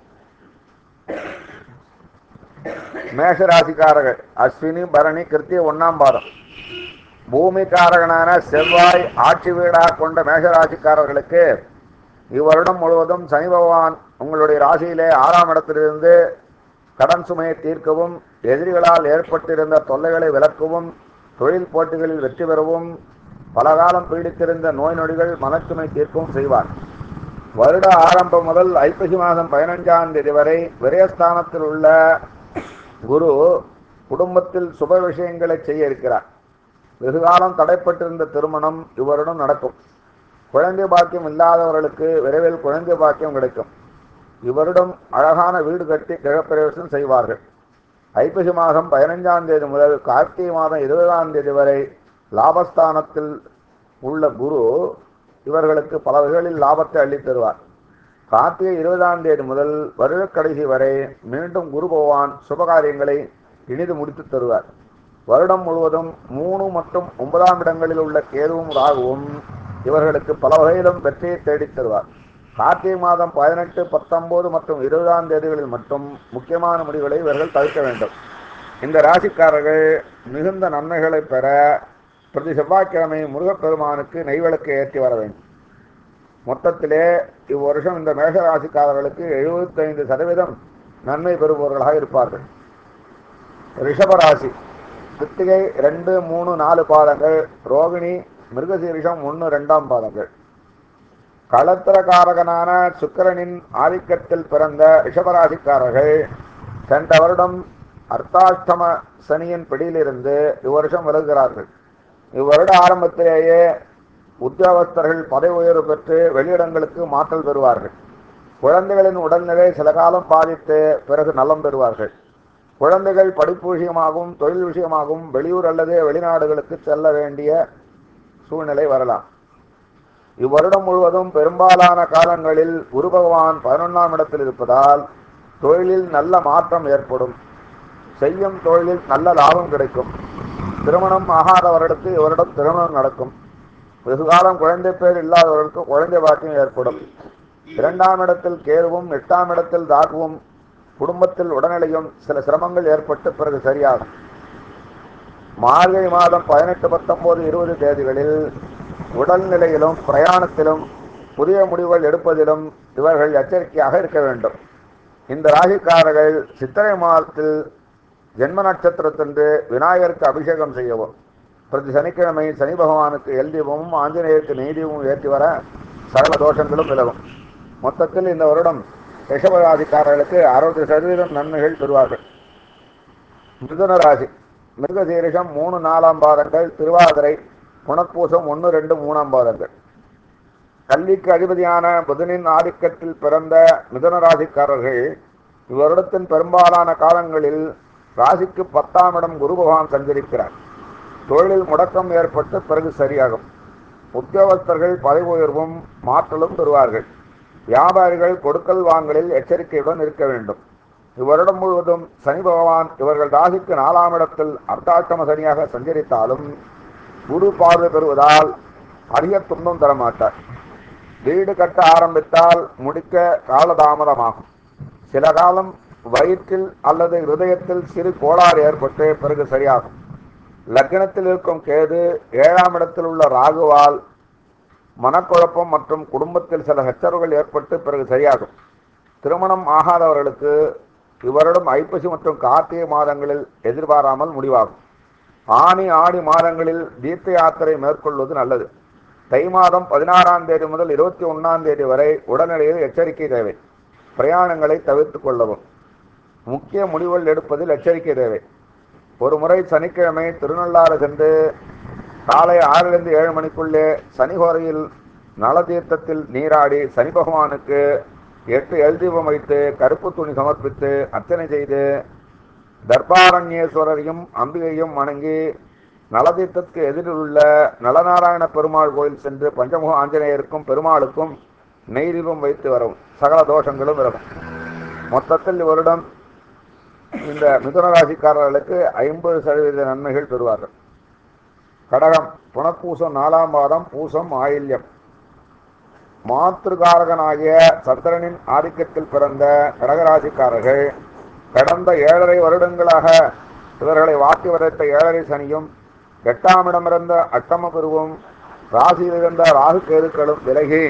மேஷ ராசிக்காரர்கள் அஸ்வினி பரணி கிருத்திய ஒன்னாம் பாதம் பூமிக்காரகனான செவ்வாய் ஆட்சி வீடாக கொண்ட மேஷராசிக்காரர்களுக்கு இவ்வருடம் முழுவதும் சனி பகவான் உங்களுடைய ராசியிலே ஆறாம் இடத்திலிருந்து கடன் சுமையை தீர்க்கவும் எதிரிகளால் ஏற்பட்டிருந்த தொல்லைகளை விலக்கவும் தொழில் போட்டிகளில் வெற்றி பெறவும் பலகாலம் பீடித்திருந்த நோய் நொடிகள் மனச்சுமை தீர்க்கவும் செய்வார் வருட ஆரம்பம் முதல் ஐப்பசி மாதம் பதினஞ்சாம் தேதி வரை விரயஸ்தானத்தில் உள்ள குரு குடும்பத்தில் சுப விஷயங்களை செய்ய இருக்கிறார் வெகுகாலம் தடைப்பட்டிருந்த திருமணம் இவருடன் நடக்கும் குழந்தை பாக்கியம் இல்லாதவர்களுக்கு விரைவில் குழந்தை பாக்கியம் கிடைக்கும் இவரிடம் அழகான வீடு கட்டி கிழப்பிரவேசம் செய்வார்கள் ஐப்பசி மாதம் பதினைஞ்சாம் தேதி முதல் கார்த்திகை மாதம் இருபதாம் தேதி வரை லாபஸ்தானத்தில் உள்ள குரு இவர்களுக்கு பல வகைகளில் லாபத்தை அள்ளித் தருவார் கார்த்திகை இருபதாம் தேதி முதல் வருட கடைசி வரை மீண்டும் குரு பகவான் சுபகாரியங்களை இனிது முடித்து தருவார் வருடம் முழுவதும் மூணு மற்றும் ஒன்பதாம் இடங்களில் உள்ள கேதுவும் ராகுவும் இவர்களுக்கு பல வகையிலும் வெற்றியை தேடித் தருவார் கார்த்திகை மாதம் பதினெட்டு பத்தொன்பது மற்றும் இருபதாம் தேதிகளில் மட்டும் முக்கியமான முடிவுகளை இவர்கள் தவிர்க்க வேண்டும் இந்த ராசிக்காரர்கள் மிகுந்த நன்மைகளை பெற பிரதி செவ்வாய்க்கிழமை முருகப்பெருமானுக்கு நெய்விளக்கு ஏற்றி வர வேண்டும் மொத்தத்திலே இவ்வருஷம் இந்த மேஷ ராசிக்காரர்களுக்கு எழுபத்தைந்து சதவீதம் நன்மை பெறுபவர்களாக இருப்பார்கள் ரிஷபராசி கிருத்திகை ரெண்டு மூணு நாலு பாதங்கள் ரோகிணி மிருகசீரிஷம் ஒன்று ரெண்டாம் பாதங்கள் களத்திரகாரகனான சுக்கிரனின் ஆதிக்கத்தில் பிறந்த ரிஷபராசிக்காரர்கள் சென்ற வருடம் அர்த்தாஷ்டம சனியின் பிடியிலிருந்து இவ்வருஷம் விலகுகிறார்கள் இவ்வருட ஆரம்பத்திலேயே உத்தியோகஸ்தர்கள் பதவி உயர்வு பெற்று வெளியிடங்களுக்கு மாற்றல் பெறுவார்கள் குழந்தைகளின் உடல்நிலை சில காலம் பாதித்து பிறகு நலம் பெறுவார்கள் குழந்தைகள் படிப்பு விஷயமாகவும் தொழில் விஷயமாகவும் வெளியூர் அல்லது வெளிநாடுகளுக்கு செல்ல வேண்டிய சூழ்நிலை வரலாம் இவ்வருடம் முழுவதும் பெரும்பாலான காலங்களில் குரு பகவான் பதினொன்றாம் இடத்தில் இருப்பதால் தொழிலில் நல்ல மாற்றம் ஏற்படும் செய்யும் தொழிலில் நல்ல லாபம் கிடைக்கும் திருமணம் ஆகாதவர்களுக்கு இவரிடம் திருமணம் நடக்கும் வெகுகாலம் குழந்தை பேர் இல்லாதவர்களுக்கு குழந்தை பாக்கியம் ஏற்படும் இரண்டாம் இடத்தில் கேதுவும் எட்டாம் இடத்தில் தாக்குவும் குடும்பத்தில் உடல்நிலையும் சில சிரமங்கள் ஏற்பட்டு பிறகு சரியாகும் மார்கழி மாதம் பதினெட்டு பத்தொன்பது இருபது தேதிகளில் உடல்நிலையிலும் பிரயாணத்திலும் புதிய முடிவுகள் எடுப்பதிலும் இவர்கள் எச்சரிக்கையாக இருக்க வேண்டும் இந்த ராசிக்காரர்கள் சித்திரை மாதத்தில் ஜென்ம நட்சத்திரத்தன்று விநாயகருக்கு அபிஷேகம் செய்யவும் பிரதி சனிக்கிழமை சனி பகவானுக்கு எல் தீபமும் ஆஞ்சநேயருக்கு நெய் தீபமும் ஏற்றி வர சகல தோஷங்களும் விலகும் மொத்தத்தில் இந்த வருடம் ரிஷபராசிக்காரர்களுக்கு அறுபது சதவீதம் நன்மைகள் பெறுவார்கள் மிதுன ராசி மிருகசீரிஷம் மூணு நாலாம் பாதங்கள் திருவாதிரை புனர்பூசம் ஒன்று ரெண்டு மூணாம் பாதங்கள் கல்விக்கு அதிபதியான புதனின் ஆதிக்கத்தில் பிறந்த மிதுன ராசிக்காரர்கள் இவ்வருடத்தின் பெரும்பாலான காலங்களில் ராசிக்கு பத்தாம் இடம் குரு பகவான் சஞ்சரிக்கிறார் தொழிலில் முடக்கம் ஏற்பட்டு பிறகு சரியாகும் உத்தியோகஸ்தர்கள் பதவி உயர்வும் மாற்றலும் பெறுவார்கள் வியாபாரிகள் கொடுக்கல் வாங்கலில் எச்சரிக்கையுடன் இருக்க வேண்டும் இவ்வருடம் முழுவதும் சனி பகவான் இவர்கள் ராசிக்கு நாலாம் இடத்தில் அர்த்தாஷ்டம சனியாக சஞ்சரித்தாலும் குரு பார்வை பெறுவதால் அதிக துன்பம் தரமாட்டார் வீடு கட்ட ஆரம்பித்தால் முடிக்க காலதாமதமாகும் சில காலம் வயிற்றில் அல்லது இருதயத்தில் சிறு கோளாறு ஏற்பட்டு பிறகு சரியாகும் லக்னத்தில் இருக்கும் கேது ஏழாம் இடத்தில் உள்ள ராகுவால் மனக்குழப்பம் மற்றும் குடும்பத்தில் சில சச்சரவுகள் ஏற்பட்டு பிறகு சரியாகும் திருமணம் ஆகாதவர்களுக்கு இவரிடம் ஐப்பசி மற்றும் கார்த்திகை மாதங்களில் எதிர்பாராமல் முடிவாகும் ஆணி ஆடி மாதங்களில் தீர்த்த யாத்திரை மேற்கொள்வது நல்லது தை மாதம் பதினாறாம் தேதி முதல் இருபத்தி ஒன்றாம் தேதி வரை உடல்நிலையில் எச்சரிக்கை தேவை பிரயாணங்களை தவிர்த்துக் கொள்ளவும் முக்கிய முடிவுகள் எடுப்பதில் எச்சரிக்கை தேவை ஒரு முறை சனிக்கிழமை திருநள்ளாறு சென்று காலை ஆறிலிருந்து ஏழு மணிக்குள்ளே சனிகோரையில் நலதீர்த்தத்தில் நீராடி சனி பகவானுக்கு எட்டு எல் தீபம் வைத்து கருப்பு துணி சமர்ப்பித்து அர்ச்சனை செய்து தர்பாரண்யேஸ்வரரையும் அம்பிகையும் வணங்கி நலதீர்த்தத்துக்கு எதிரில் உள்ள நலநாராயண பெருமாள் கோயில் சென்று பஞ்சமுக ஆஞ்சநேயருக்கும் பெருமாளுக்கும் நெய் தீபம் வைத்து வரும் சகல தோஷங்களும் விலகும் மொத்தத்தில் இவரிடம் இந்த மிதுன ராசிக்காரர்களுக்கு ஐம்பது சதவீத நன்மைகள் பெறுவார்கள் கடகம் புனப்பூசம் நாலாம் மாதம் பூசம் ஆயில்யம் மாத்திருகாரகனாகிய சந்திரனின் ஆதிக்கத்தில் பிறந்த கடகராசிக்காரர்கள் கடந்த ஏழரை வருடங்களாக இவர்களை வாட்டி வதைத்த ஏழரை சனியும் எட்டாம் இடமிருந்த அட்டம பெருவும் ராசியில் இருந்த ராகு கேதுக்களும் விலகி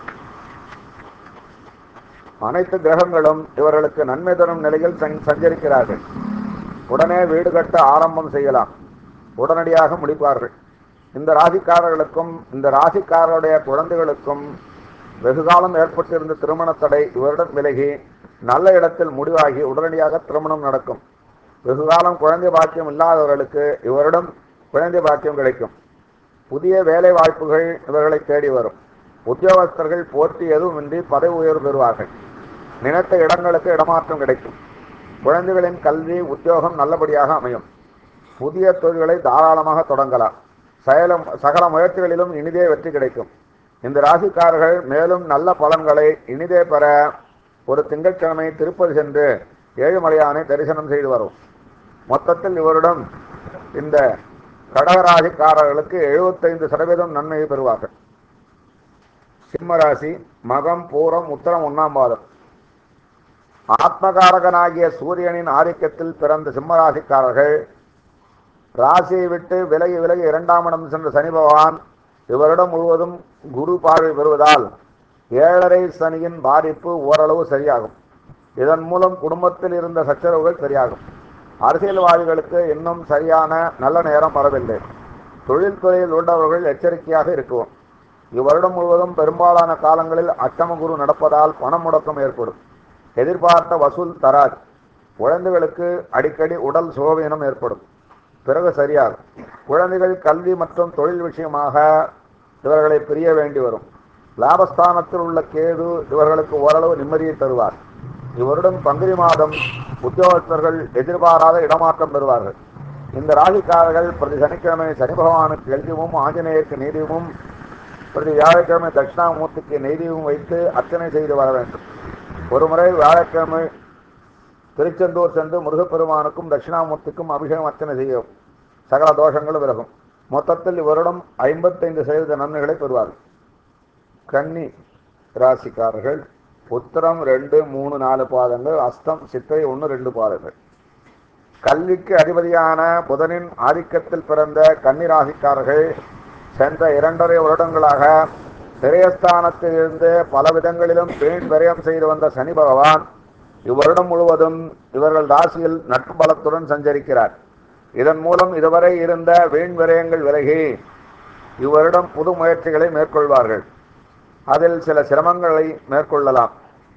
அனைத்து கிரகங்களும் இவர்களுக்கு நன்மை தரும் நிலையில் சஞ்- சஞ்சரிக்கிறார்கள் உடனே வீடு கட்ட ஆரம்பம் செய்யலாம் உடனடியாக முடிப்பார்கள் இந்த ராசிக்காரர்களுக்கும் இந்த ராசிக்காரருடைய குழந்தைகளுக்கும் வெகுகாலம் ஏற்பட்டிருந்த திருமண தடை இவரிடம் விலகி நல்ல இடத்தில் முடிவாகி உடனடியாக திருமணம் நடக்கும் வெகுகாலம் குழந்தை பாக்கியம் இல்லாதவர்களுக்கு இவரிடம் குழந்தை பாக்கியம் கிடைக்கும் புதிய வேலை வாய்ப்புகள் இவர்களை தேடி வரும் உத்தியோகஸ்தர்கள் போட்டி எதுவுமின்றி பதவி உயர்வு பெறுவார்கள் நினைத்த இடங்களுக்கு இடமாற்றம் கிடைக்கும் குழந்தைகளின் கல்வி உத்தியோகம் நல்லபடியாக அமையும் புதிய தொழில்களை தாராளமாக தொடங்கலாம் சகல சகல முயற்சிகளிலும் இனிதே வெற்றி கிடைக்கும் இந்த ராசிக்காரர்கள் மேலும் நல்ல பலன்களை இனிதே பெற ஒரு திங்கட்கிழமை திருப்பதி சென்று ஏழுமலையானை தரிசனம் செய்து வரும் மொத்தத்தில் இவரிடம் இந்த கடகராசிக்காரர்களுக்கு எழுபத்தைந்து சதவீதம் நன்மையை பெறுவார்கள் சிம்மராசி மகம் பூரம் உத்தரம் ஒன்னாம் பாதம் ஆத்மகாரகனாகிய சூரியனின் ஆதிக்கத்தில் பிறந்த சிம்மராசிக்காரர்கள் ராசியை விட்டு விலகி விலகி இரண்டாம் இடம் சென்ற சனி பகவான் இவரிடம் முழுவதும் குரு பார்வை பெறுவதால் ஏழரை சனியின் பாதிப்பு ஓரளவு சரியாகும் இதன் மூலம் குடும்பத்தில் இருந்த சச்சரவுகள் சரியாகும் அரசியல்வாதிகளுக்கு இன்னும் சரியான நல்ல நேரம் வரவில்லை தொழில்துறையில் உள்ளவர்கள் எச்சரிக்கையாக இருக்கவும் இவ்வருடம் முழுவதும் பெரும்பாலான காலங்களில் அஷ்டம குரு நடப்பதால் பண முடக்கம் ஏற்படும் எதிர்பார்த்த வசூல் தராது குழந்தைகளுக்கு அடிக்கடி உடல் சோகவீனம் ஏற்படும் பிறகு சரியாகும் குழந்தைகள் கல்வி மற்றும் தொழில் விஷயமாக இவர்களை பிரிய வேண்டி வரும் லாபஸ்தானத்தில் உள்ள கேது இவர்களுக்கு ஓரளவு நிம்மதியை தருவார் இவருடன் பங்குனி மாதம் உத்தியோகஸ்தர்கள் எதிர்பாராத இடமாற்றம் பெறுவார்கள் இந்த ராசிக்காரர்கள் பிரதி சனிக்கிழமை சனி பகவானுக்கு எழுதியும் ஆஞ்சநேயருக்கு நீதியும் பிரதி வியாழக்கிழமை தட்சிணாமூர்த்திக்கு நெய்தீபம் வைத்து அர்ச்சனை செய்து வர வேண்டும் ஒருமுறை வியாழக்கிழமை திருச்செந்தூர் சென்று முருகப்பெருமானுக்கும் தட்சிணாமூர்த்திக்கும் அபிஷேகம் அர்ச்சனை செய்யும் சகல தோஷங்களும் விலகும் மொத்தத்தில் இவரிடம் ஐம்பத்தைந்து சதவீத நன்மைகளை பெறுவார்கள் கன்னி ராசிக்காரர்கள் உத்தரம் ரெண்டு மூணு நாலு பாதங்கள் அஸ்தம் சித்திரை ஒன்று ரெண்டு பாதங்கள் கல்விக்கு அதிபதியான புதனின் ஆதிக்கத்தில் பிறந்த கன்னி ராசிக்காரர்கள் சென்ற இரண்டரை வருடங்களாக சிறையஸ்தானத்தில் இருந்து பல விதங்களிலும் வீண் விரயம் செய்து வந்த சனி பகவான் இவ்வருடம் முழுவதும் இவர்கள் ராசியில் நட்பு பலத்துடன் சஞ்சரிக்கிறார் இதன் மூலம் இதுவரை இருந்த வீண் விரயங்கள் விலகி இவ்வருடம் புது முயற்சிகளை மேற்கொள்வார்கள் அதில் சில சிரமங்களை மேற்கொள்ளலாம்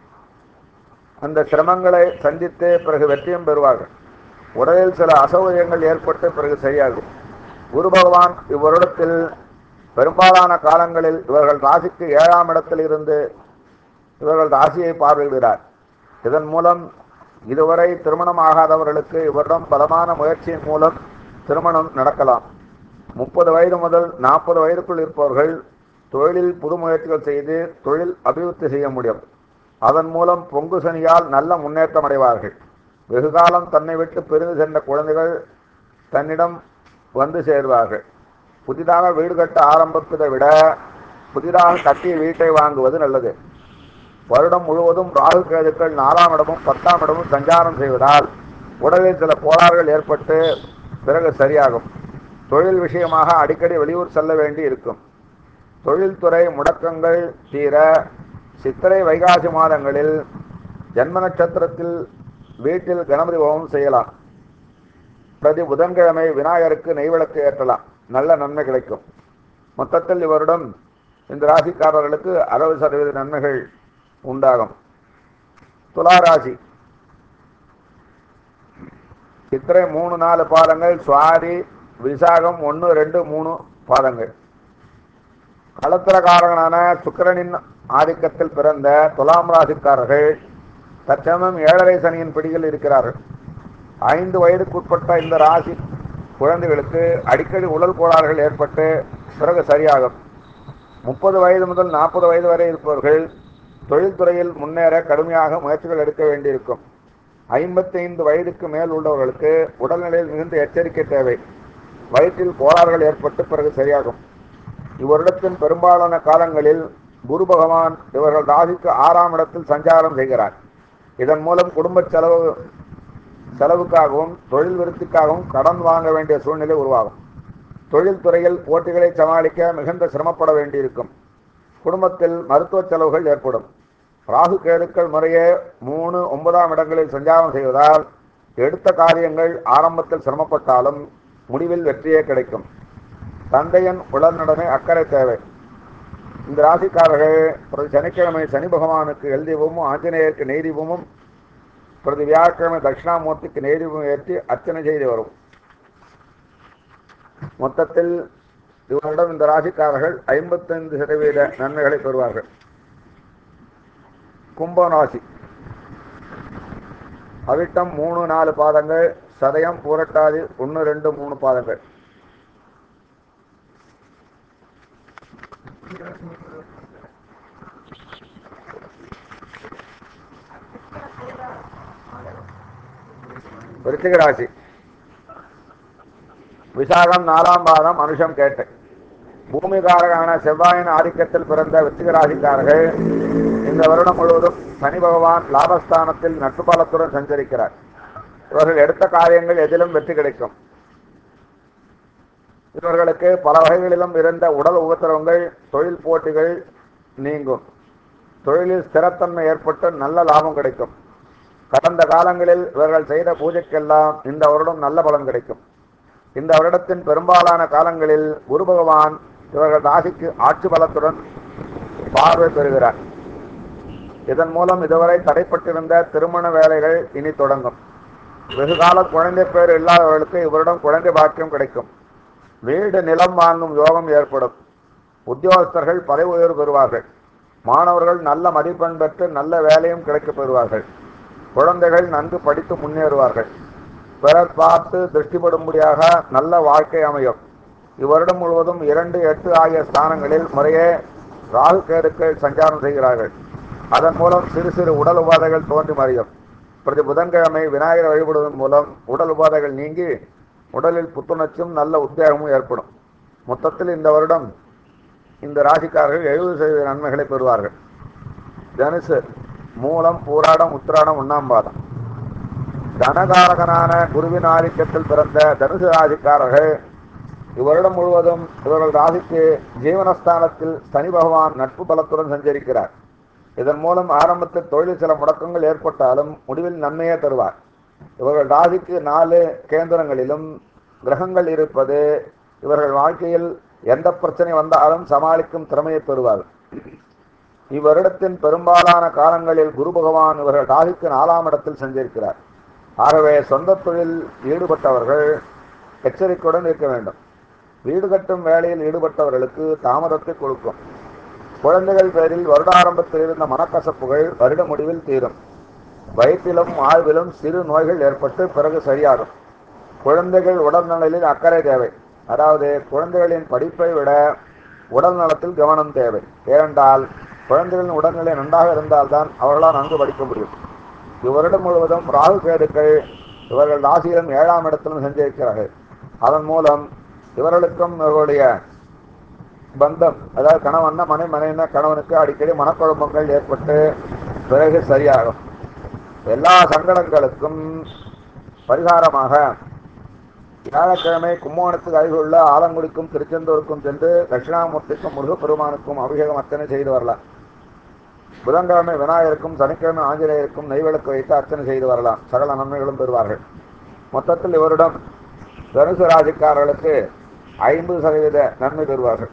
அந்த சிரமங்களை சந்தித்து பிறகு வெற்றியும் பெறுவார்கள் உடலில் சில அசௌகரியங்கள் ஏற்பட்டு பிறகு சரியாகும் குரு பகவான் இவ்வருடத்தில் பெரும்பாலான காலங்களில் இவர்கள் ராசிக்கு ஏழாம் இடத்தில் இருந்து இவர்கள் ராசியை பார்வையிடுகிறார் இதன் மூலம் இதுவரை திருமணம் ஆகாதவர்களுக்கு இவரிடம் பலமான முயற்சியின் மூலம் திருமணம் நடக்கலாம் முப்பது வயது முதல் நாற்பது வயதுக்குள் இருப்பவர்கள் தொழிலில் புது முயற்சிகள் செய்து தொழில் அபிவிருத்தி செய்ய முடியும் அதன் மூலம் பொங்கு சனியால் நல்ல முன்னேற்றம் அடைவார்கள் வெகுகாலம் தன்னை விட்டு பிரிந்து சென்ற குழந்தைகள் தன்னிடம் வந்து சேர்வார்கள் புதிதாக வீடு கட்ட ஆரம்பிப்பதை விட புதிதாக கட்டிய வீட்டை வாங்குவது நல்லது வருடம் முழுவதும் ராகு கேதுக்கள் நாலாம் இடமும் பத்தாம் இடமும் சஞ்சாரம் செய்வதால் உடலில் சில கோளாறுகள் ஏற்பட்டு பிறகு சரியாகும் தொழில் விஷயமாக அடிக்கடி வெளியூர் செல்ல வேண்டி இருக்கும் தொழில்துறை முடக்கங்கள் தீர சித்திரை வைகாசி மாதங்களில் ஜன்ம நட்சத்திரத்தில் வீட்டில் கணபதி ஹோமம் செய்யலாம் பிரதி புதன்கிழமை விநாயகருக்கு நெய்விளக்கு ஏற்றலாம் நல்ல நன்மை கிடைக்கும் மொத்தத்தில் இவரிடம் இந்த ராசிக்காரர்களுக்கு அறுபது சதவீத நன்மைகள் உண்டாகும் துலா ராசி சித்திரை மூணு நாலு பாதங்கள் சுவாரி விசாகம் ஒன்று ரெண்டு மூணு பாதங்கள் களத்திரக்காரகனான சுக்கிரனின் ஆதிக்கத்தில் பிறந்த துலாம் ராசிக்காரர்கள் தற்சமயம் ஏழரை சனியின் பிடியில் இருக்கிறார்கள் ஐந்து வயதுக்குட்பட்ட இந்த ராசி குழந்தைகளுக்கு அடிக்கடி உடல் கோளாறுகள் ஏற்பட்டு பிறகு சரியாகும் முப்பது வயது முதல் நாற்பது வயது வரை இருப்பவர்கள் தொழில்துறையில் முன்னேற கடுமையாக முயற்சிகள் எடுக்க வேண்டியிருக்கும் ஐம்பத்தைந்து வயதுக்கு மேல் உள்ளவர்களுக்கு உடல்நிலையில் மிகுந்த எச்சரிக்கை தேவை வயிற்றில் கோளாறுகள் ஏற்பட்டு பிறகு சரியாகும் இவ்வருடத்தின் பெரும்பாலான காலங்களில் குரு பகவான் இவர்கள் ராசிக்கு ஆறாம் இடத்தில் சஞ்சாரம் செய்கிறார் இதன் மூலம் குடும்ப செலவு செலவுக்காகவும் தொழில் விருத்திக்காகவும் கடன் வாங்க வேண்டிய சூழ்நிலை உருவாகும் தொழில்துறையில் போட்டிகளை சமாளிக்க மிகுந்த சிரமப்பட வேண்டியிருக்கும் குடும்பத்தில் மருத்துவ செலவுகள் ஏற்படும் ராகு கேதுக்கள் முறையே மூணு ஒன்பதாம் இடங்களில் சஞ்சாரம் செய்வதால் எடுத்த காரியங்கள் ஆரம்பத்தில் சிரமப்பட்டாலும் முடிவில் வெற்றியே கிடைக்கும் தந்தையின் உடல்நடனை அக்கறை தேவை இந்த ராசிக்காரர்கள் பிரதி சனிக்கிழமை சனி பகவானுக்கு எல்தீபமும் ஆஞ்சநேயருக்கு நெய்தீபமும் பிரதி வியாழக்கிழமை தட்சிணாமூர்த்திக்கு நெய்தீபம் ஏற்றி அர்ச்சனை செய்து வரும் மொத்தத்தில் இவரிடம் இந்த ராசிக்காரர்கள் ஐம்பத்தைந்து சதவீத நன்மைகளை பெறுவார்கள் கும்பராசி அவிட்டம் மூணு நாலு பாதங்கள் சதயம் பூரட்டாதி ஒன்று ரெண்டு மூணு பாதங்கள் விருச்சிக ராசி விசாகம் நாலாம் பாதம் அனுஷம் கேட்டு பூமிகாரகான செவ்வாயின் ஆதிக்கத்தில் பிறந்த விருச்சிக ராசிக்காரர்கள் இந்த வருடம் முழுவதும் சனி பகவான் லாபஸ்தானத்தில் நட்புபலத்துடன் சஞ்சரிக்கிறார் இவர்கள் எடுத்த காரியங்கள் எதிலும் வெற்றி கிடைக்கும் இவர்களுக்கு பல வகைகளிலும் இருந்த உடல் உபத்திரவங்கள் தொழில் போட்டிகள் நீங்கும் தொழிலில் ஸ்திரத்தன்மை ஏற்பட்டு நல்ல லாபம் கிடைக்கும் கடந்த காலங்களில் இவர்கள் செய்த பூஜைக்கெல்லாம் இந்த வருடம் நல்ல பலன் கிடைக்கும் இந்த வருடத்தின் பெரும்பாலான காலங்களில் குரு பகவான் இவர்கள் ராசிக்கு ஆட்சி பலத்துடன் பார்வை பெறுகிறார் இதன் மூலம் இதுவரை தடைப்பட்டிருந்த திருமண வேலைகள் இனி தொடங்கும் வெகுகால குழந்தை பேர் இல்லாதவர்களுக்கு இவரிடம் குழந்தை பாக்கியம் கிடைக்கும் வீடு நிலம் வாங்கும் யோகம் ஏற்படும் உத்தியோகஸ்தர்கள் பதவி உயர்வு பெறுவார்கள் மாணவர்கள் நல்ல மதிப்பெண் பெற்று நல்ல வேலையும் கிடைக்கப் பெறுவார்கள் குழந்தைகள் நன்கு படித்து முன்னேறுவார்கள் பிறர் பார்த்து திருஷ்டிப்படும்படியாக நல்ல வாழ்க்கை அமையும் இவ்வருடம் முழுவதும் இரண்டு எட்டு ஆகிய ஸ்தானங்களில் முறையே ராகு கேதுக்கள் சஞ்சாரம் செய்கிறார்கள் அதன் மூலம் சிறு சிறு உடல் உபாதைகள் தோன்றி மறையும் பிரதி புதன்கிழமை விநாயகர் வழிபடுவதன் மூலம் உடல் உபாதைகள் நீங்கி உடலில் புத்துணர்ச்சியும் நல்ல உத்வேகமும் ஏற்படும் மொத்தத்தில் இந்த வருடம் இந்த ராசிக்காரர்கள் எழுபது சதவீத நன்மைகளை பெறுவார்கள் தனுசு மூலம் பூராடம் உத்திராடம் ஒன்னாம் பாதம் தனகாரகனான குருவின் ஆதிக்கத்தில் பிறந்த தனுசு ராசிக்காரர்கள் இவ்வருடம் முழுவதும் இவர்கள் ராசிக்கு ஜீவனஸ்தானத்தில் சனி பகவான் நட்பு பலத்துடன் சஞ்சரிக்கிறார் இதன் மூலம் ஆரம்பத்தில் தொழில் சில முடக்கங்கள் ஏற்பட்டாலும் முடிவில் நன்மையே தருவார் இவர்கள் ராசிக்கு நாலு கேந்திரங்களிலும் கிரகங்கள் இருப்பது இவர்கள் வாழ்க்கையில் எந்த பிரச்சனை வந்தாலும் சமாளிக்கும் திறமையை பெறுவார் இவ்வருடத்தின் பெரும்பாலான காலங்களில் குரு பகவான் இவர்கள் ராசிக்கு நாலாம் இடத்தில் சஞ்சரிக்கிறார் ஆகவே சொந்த தொழில் ஈடுபட்டவர்கள் எச்சரிக்கையுடன் இருக்க வேண்டும் வீடு கட்டும் வேலையில் ஈடுபட்டவர்களுக்கு தாமதத்தை கொடுக்கும் குழந்தைகள் பேரில் வருடாரம்பத்தில் இருந்த மனக்கசப்புகள் வருட முடிவில் தீரும் வயிற்றிலும் ஆய்விலும் சிறு நோய்கள் ஏற்பட்டு பிறகு சரியாகும் குழந்தைகள் உடல்நலில் அக்கறை தேவை அதாவது குழந்தைகளின் படிப்பை விட உடல் நலத்தில் கவனம் தேவை ஏனென்றால் குழந்தைகளின் உடல்நிலை நன்றாக இருந்தால்தான் அவர்களால் நன்கு படிக்க முடியும் இவ்வருடம் முழுவதும் ராகு கேதுக்கள் இவர்கள் ராசியிலும் ஏழாம் இடத்திலும் சென்றிருக்கிறார்கள் அதன் மூலம் இவர்களுக்கும் இவர்களுடைய பந்தம் அதாவது கணவன்னா மனை மனைவினா கணவனுக்கு அடிக்கடி மனக்குழப்பங்கள் ஏற்பட்டு பிறகு சரியாகும் எல்லா சங்கடங்களுக்கும் பரிகாரமாக வியாழக்கிழமை கும்போணத்துக்கு அருகிலுள்ள ஆலங்குடிக்கும் திருச்செந்தூருக்கும் சென்று தட்சிணாமூர்த்திக்கும் முருகப்பெருமானுக்கும் அபிஷேகம் அர்ச்சனை செய்து வரலாம் புதன்கிழமை விநாயகருக்கும் சனிக்கிழமை ஆஞ்சநேயருக்கும் நெய்விளக்கு வைத்து அர்ச்சனை செய்து வரலாம் சகல நன்மைகளும் பெறுவார்கள் மொத்தத்தில் இவரிடம் தனுசு ராசிக்காரர்களுக்கு ஐம்பது சதவீத நன்மை பெறுவார்கள்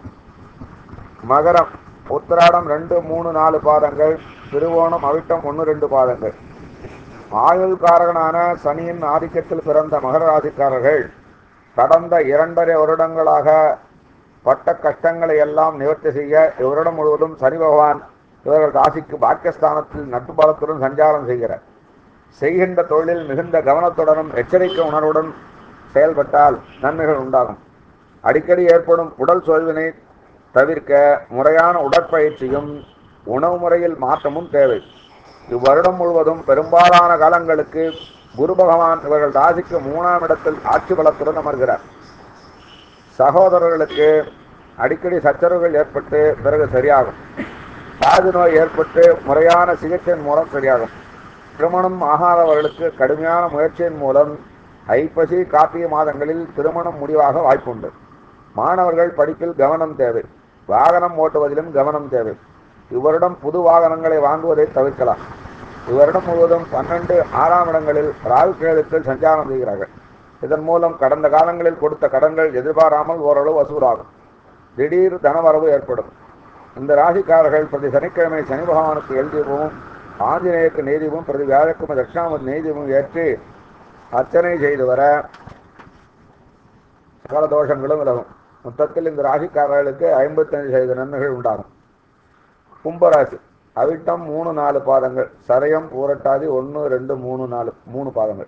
மகரம் உத்திராடம் ரெண்டு மூணு நாலு பாதங்கள் திருவோணம் அவிட்டம் ஒன்று ரெண்டு பாதங்கள் ஆயுள் காரகனான சனியின் ஆதிக்கத்தில் பிறந்த மகர ராசிக்காரர்கள் கடந்த இரண்டரை வருடங்களாக பட்ட கஷ்டங்களை எல்லாம் நிவர்த்தி செய்ய இவரிடம் முழுவதும் சனி பகவான் இவர்கள் ராசிக்கு பாக்கியஸ்தானத்தில் நட்பு பலத்துடன் சஞ்சாரம் செய்கிறார் செய்கின்ற தொழிலில் மிகுந்த கவனத்துடனும் எச்சரிக்கை உணர்வுடன் செயல்பட்டால் நன்மைகள் உண்டாகும் அடிக்கடி ஏற்படும் உடல் சோர்வினை தவிர்க்க முறையான உடற்பயிற்சியும் உணவு முறையில் மாற்றமும் தேவை இவ்வருடம் முழுவதும் பெரும்பாலான காலங்களுக்கு குரு பகவான் இவர்கள் ராசிக்கு மூணாம் இடத்தில் ஆட்சி பலத்துடன் அமர்கிறார் சகோதரர்களுக்கு அடிக்கடி சச்சரவுகள் ஏற்பட்டு பிறகு சரியாகும் காது நோய் ஏற்பட்டு முறையான சிகிச்சையின் மூலம் சரியாகும் திருமணம் ஆகாதவர்களுக்கு கடுமையான முயற்சியின் மூலம் ஐப்பசி கார்த்திகை மாதங்களில் திருமணம் முடிவாக வாய்ப்புண்டு மாணவர்கள் படிப்பில் கவனம் தேவை வாகனம் ஓட்டுவதிலும் கவனம் தேவை இவரிடம் புது வாகனங்களை வாங்குவதை தவிர்க்கலாம் இவரிடம் முழுவதும் பன்னெண்டு ஆறாம் இடங்களில் ராகு கேதுக்கள் சஞ்சாரம் செய்கிறார்கள் இதன் மூலம் கடந்த காலங்களில் கொடுத்த கடன்கள் எதிர்பாராமல் ஓரளவு வசூலாகும் திடீர் தனவரவு ஏற்படும் இந்த ராசிக்காரர்கள் பிரதி சனிக்கிழமை சனி பகவானுக்கு எழுதியவும் ஆஞ்சநேயருக்கு நெய்தீபம் பிரதி வியாழக்கிழமை தட்சிணாமூர்த்தி நெய்தீபம் ஏற்றி அர்ச்சனை செய்து வர சகல தோஷங்களும் விலகும் மொத்தத்தில் இந்த ராசிக்காரர்களுக்கு ஐம்பத்தஞ்சு சதவீத நன்மைகள் உண்டாகும் கும்பராசி அவிட்டம் மூணு நாலு பாதங்கள் சதயம் பூரட்டாதி ஒன்று ரெண்டு மூணு நாலு மூணு பாதங்கள்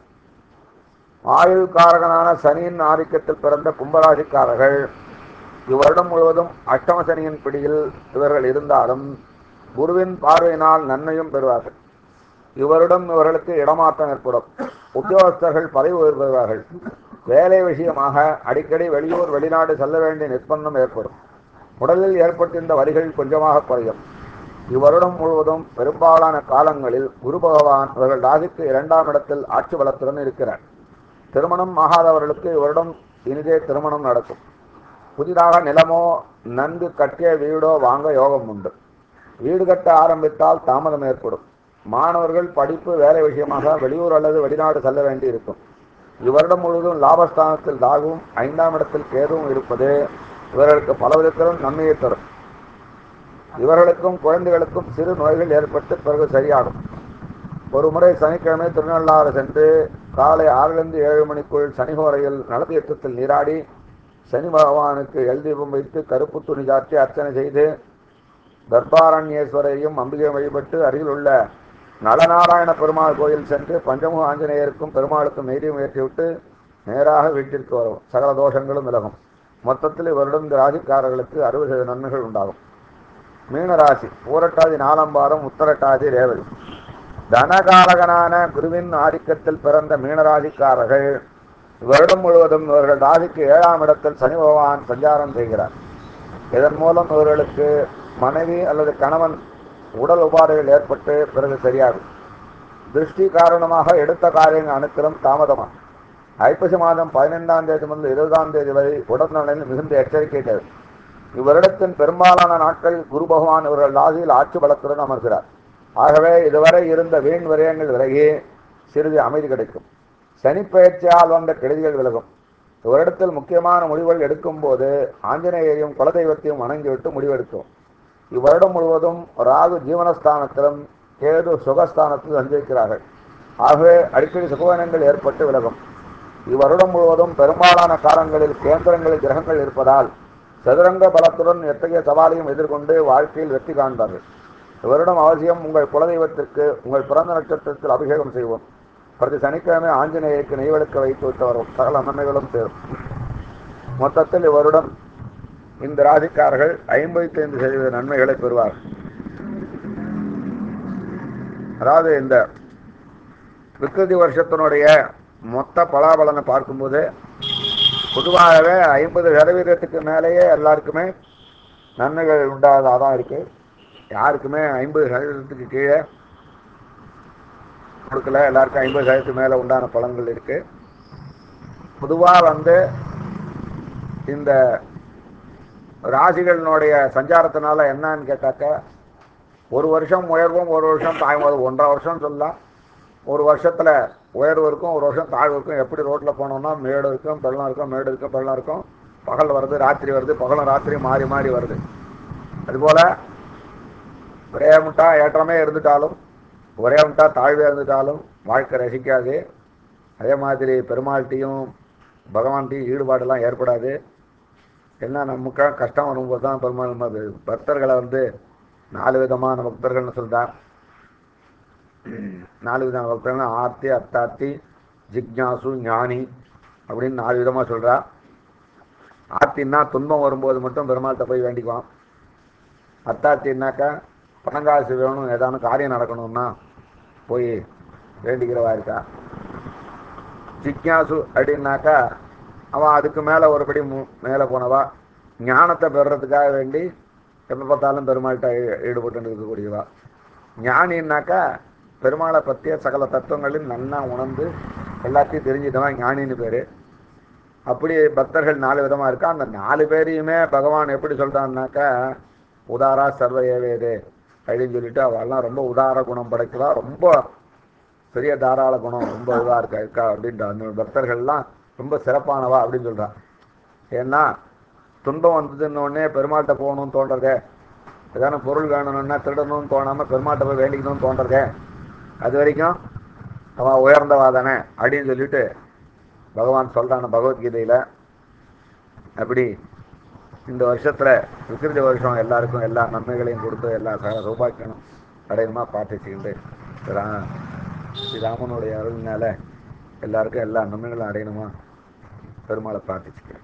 ஆயுள் காரகனான சனியின் ஆதிக்கத்தில் பிறந்த கும்பராசிக்காரர்கள் இவ்வருடம் முழுவதும் அஷ்டம சனியின் பிடியில் இவர்கள் இருந்தாலும் குருவின் பார்வையினால் நன்மையும் பெறுவார்கள் இவரிடம் இவர்களுக்கு இடமாற்றம் ஏற்படும் உத்தியோகஸ்தர்கள் பதவி உயர்வு பெறுவார்கள் வேலை விஷயமாக அடிக்கடி வெளியூர் வெளிநாடு செல்ல வேண்டிய நிர்பந்தம் ஏற்படும் உடலில் ஏற்பட்டிருந்த வரிகள் கொஞ்சமாக குறையும் இவ்வருடம் முழுவதும் பெரும்பாலான காலங்களில் குரு பகவான் இவர்கள் ராசிக்கு இரண்டாம் இடத்தில் ஆட்சி பலத்துடன் இருக்கிறார் திருமணம் ஆகாதவர்களுக்கு இவரிடம் இனிதே திருமணம் நடக்கும் புதிதாக நிலமோ நன்கு கட்டிய வீடோ வாங்க யோகம் உண்டு வீடு கட்ட ஆரம்பித்தால் தாமதம் ஏற்படும் மாணவர்கள் படிப்பு வேலை விஷயமாக வெளியூர் அல்லது வெளிநாடு செல்ல வேண்டி இருக்கும் இவ்வருடம் முழுவதும் லாபஸ்தானத்தில் ராகுவும் ஐந்தாம் இடத்தில் கேதுவும் இருப்பது இவர்களுக்கு பல விதத்திலும் நன்மையை தரும் இவர்களுக்கும் குழந்தைகளுக்கும் சிறு நோய்கள் ஏற்பட்டு பிறகு சரியாகும் ஒரு முறை சனிக்கிழமை திருநள்ளாறு சென்று காலை ஆறிலிருந்து ஏழு மணிக்குள் சனிகோரையில் நலதீர்த்தத்தில் நீராடி சனி பகவானுக்கு எல் தீபம் வைத்து கருப்பு துணி சாற்றி அர்ச்சனை செய்து தர்பாரண்யேஸ்வரையும் அம்பிகை வழிபட்டு அருகில் உள்ள நலநாராயண பெருமாள் கோயில் சென்று பஞ்சமுக ஆஞ்சநேயருக்கும் பெருமாளுக்கும் நெய்தியம் ஏற்றிவிட்டு நேராக வீட்டிற்கு வரும் சகல தோஷங்களும் விலகும் மொத்தத்தில் இவருடன் இந்த ராசிக்காரர்களுக்கு அறுபது சதவீத நன்மைகள் உண்டாகும் மீனராசி பூரட்டாதி நாலம்பாரம் உத்தரட்டாதி ரேவதி தனகாரகனான குருவின் ஆதிக்கத்தில் பிறந்த மீனராசிக்காரர்கள் வருடம் முழுவதும் இவர்கள் ராசிக்கு ஏழாம் இடத்தில் சனி பகவான் சஞ்சாரம் செய்கிறார் இதன் மூலம் இவர்களுக்கு மனைவி அல்லது கணவன் உடல் உபாதைகள் ஏற்பட்டு பிறகு சரியாகும் திருஷ்டி காரணமாக எடுத்த காரியங்கள் அனைத்திலும் தாமதமாகும் ஐப்பசி மாதம் பதினைந்தாம் தேதி முதல் இருபதாம் தேதி வரை உடல்நலனில் மிகுந்த எச்சரிக்கை தேவை இவ்வருடத்தின் பெரும்பாலான நாட்களில் குரு பகவான் இவர்கள் ராசியில் ஆட்சி பலத்துடன் அமர்கிறார் ஆகவே இதுவரை இருந்த வீண் விரயங்கள் விலகி சிறிது அமைதி கிடைக்கும் சனிப்பெயர்ச்சியால் வந்த கெடுதிகள் விலகும் இவரிடத்தில் முக்கியமான முடிவுகள் எடுக்கும் போது ஆஞ்சநேயரையும் குலதெய்வத்தையும் வணங்கிவிட்டு முடிவெடுக்கும் இவ்வருடம் முழுவதும் ராகு ஜீவனஸ்தானத்திலும் கேது சுகஸ்தானத்தில் சஞ்சரிக்கிறார்கள் ஆகவே அடிக்கடி சுகவனங்கள் ஏற்பட்டு விலகும் இவ்வருடம் முழுவதும் பெரும்பாலான காலங்களில் கேந்திரங்களில் கிரகங்கள் இருப்பதால் சதுரங்க பலத்துடன் எத்தகைய சவாலையும் எதிர்கொண்டு வாழ்க்கையில் வெற்றி காண்பார்கள் வருடம் அவசியம் உங்கள் குலதெய்வத்திற்கு உங்கள் பிறந்த நட்சத்திரத்தில் அபிஷேகம் செய்வோம் பிரதி சனிக்கிழமை ஆஞ்சநேயருக்கு நெய்வெடுக்க வைத்து விட்டு வரும் சகல நன்மைகளும் சேரும் மொத்தத்தில் இவ்வருடம் இந்த ராசிக்காரர்கள் ஐம்பத்தி ஐந்து சதவீத நன்மைகளை பெறுவார் அதாவது இந்த விக்கிருதி வருஷத்தினுடைய மொத்த பலாபலனை பார்க்கும்போது பொதுவாகவே ஐம்பது சதவீதத்துக்கு மேலேயே எல்லாருக்குமே நன்மைகள் உண்டாவதாக தான் இருக்கு யாருக்குமே ஐம்பது சதவீதத்துக்கு கீழே கொடுக்கல எல்லாருக்கும் ஐம்பது சதவீதத்துக்கு மேலே உண்டான பலன்கள் இருக்கு பொதுவாக வந்து இந்த ராசிகளினுடைய சஞ்சாரத்தினால என்னன்னு கேட்டாக்க ஒரு வருஷம் உயர்வும் ஒரு வருஷம் தாழ்வும் ஒன்றரை வருஷம் சொல்லலாம் ஒரு வருஷத்தில் உயர்வு இருக்கும் ஒரு வருஷம் தாழ்வு இருக்கும் எப்படி ரோட்டில் போனோம்னா மேடு இருக்கும் பள்ளம் இருக்கும் மேடு இருக்கும் பள்ளம் இருக்கும் பகல் வருது ராத்திரி வருது பகலும் ராத்திரியும் மாறி மாறி வருது அதுபோல் ஒரே முட்டா ஏற்றமே இருந்துட்டாலும் ஒரே முட்டா தாழ்வே இருந்துட்டாலும் வாழ்க்கை ரசிக்காது அதே மாதிரி பெருமாள்கிட்டையும் பகவான்கிட்டையும் ஈடுபாடெல்லாம் ஏற்படாது என்ன நமக்கு கஷ்டம் வரும்போது தான் பெருமாள் நம்ம பக்தர்களை வந்து நாலு விதமான பக்தர்கள்னு சொல்கிறார் நாலு விதமான பக்தர்கள் ஆர்த்தி அத்தார்த்தி ஜிக்ஞாசு ஞானி அப்படின்னு நாலு விதமாக சொல்கிறா ஆர்த்தின்னா துன்பம் வரும்போது மட்டும் பெருமாள்கிட்ட போய் வேண்டிக்குவான் அத்தார்த்தின்னாக்கா பணங்காசு வேணும் ஏதானும் காரியம் நடக்கணும்னா போய் வேண்டிக்கிறவா இருக்கா ஜிக்ஞாசு அப்படின்னாக்கா அவன் அதுக்கு மேலே ஒருபடி மு மேலே போனவா ஞானத்தை பெறுறதுக்காக வேண்டி எப்போ பார்த்தாலும் பெருமாள்கிட்ட ஈ- ஈடுபட்டு இருக்கக்கூடியவா ஞானின்னாக்கா பெருமாளை பற்றிய சகல தத்துவங்களையும் நன்னா உணர்ந்து எல்லாத்தையும் தெரிஞ்சுட்டவன் ஞானின்னு பேர் அப்படி பக்தர்கள் நாலு விதமாக இருக்கா அந்த நாலு பேரையுமே பகவான் எப்படி சொல்கிறான்னாக்கா உதாரா சர்வ ஏவேதே அப்படின்னு சொல்லிட்டு அவெல்லாம் ரொம்ப உதார குணம் படைக்கிறா ரொம்ப பெரிய தாராள குணம் ரொம்ப இதாக இருக்கா இருக்கா அப்படின்ற அந்த பக்தர்கள்லாம் ரொம்ப சிறப்பானவா அப்படின்னு சொல்கிறான் ஏன்னா துன்பம் வந்ததுன்னு உடனே பெருமாள்கிட்ட போகணும்னு தோன்றதே ஏதான பொருள் வேணும்னா திருடணும்னு தோணாமல் பெருமாள்கிட்ட போய் வேண்டிக்கணும்னு தோன்றதே அது வரைக்கும் அவன் உயர்ந்தவா தானே அப்படின்னு சொல்லிட்டு பகவான் சொல்கிறான் பகவத்கீதையில் அப்படி இந்த வருஷத்தில் விக்கிருதி வருஷம் எல்லாருக்கும் எல்லா நன்மைகளையும் கொடுத்து எல்லா சகல சௌபாக்கியனும் அடையணுமா பிரார்த்திச்சுக்கிண்டு ரா ஸ்ரீராமனுடைய அருள்னால எல்லாருக்கும் எல்லா நன்மைகளும் அடையணுமா பெருமாளை பிரார்த்திச்சுக்கிறேன்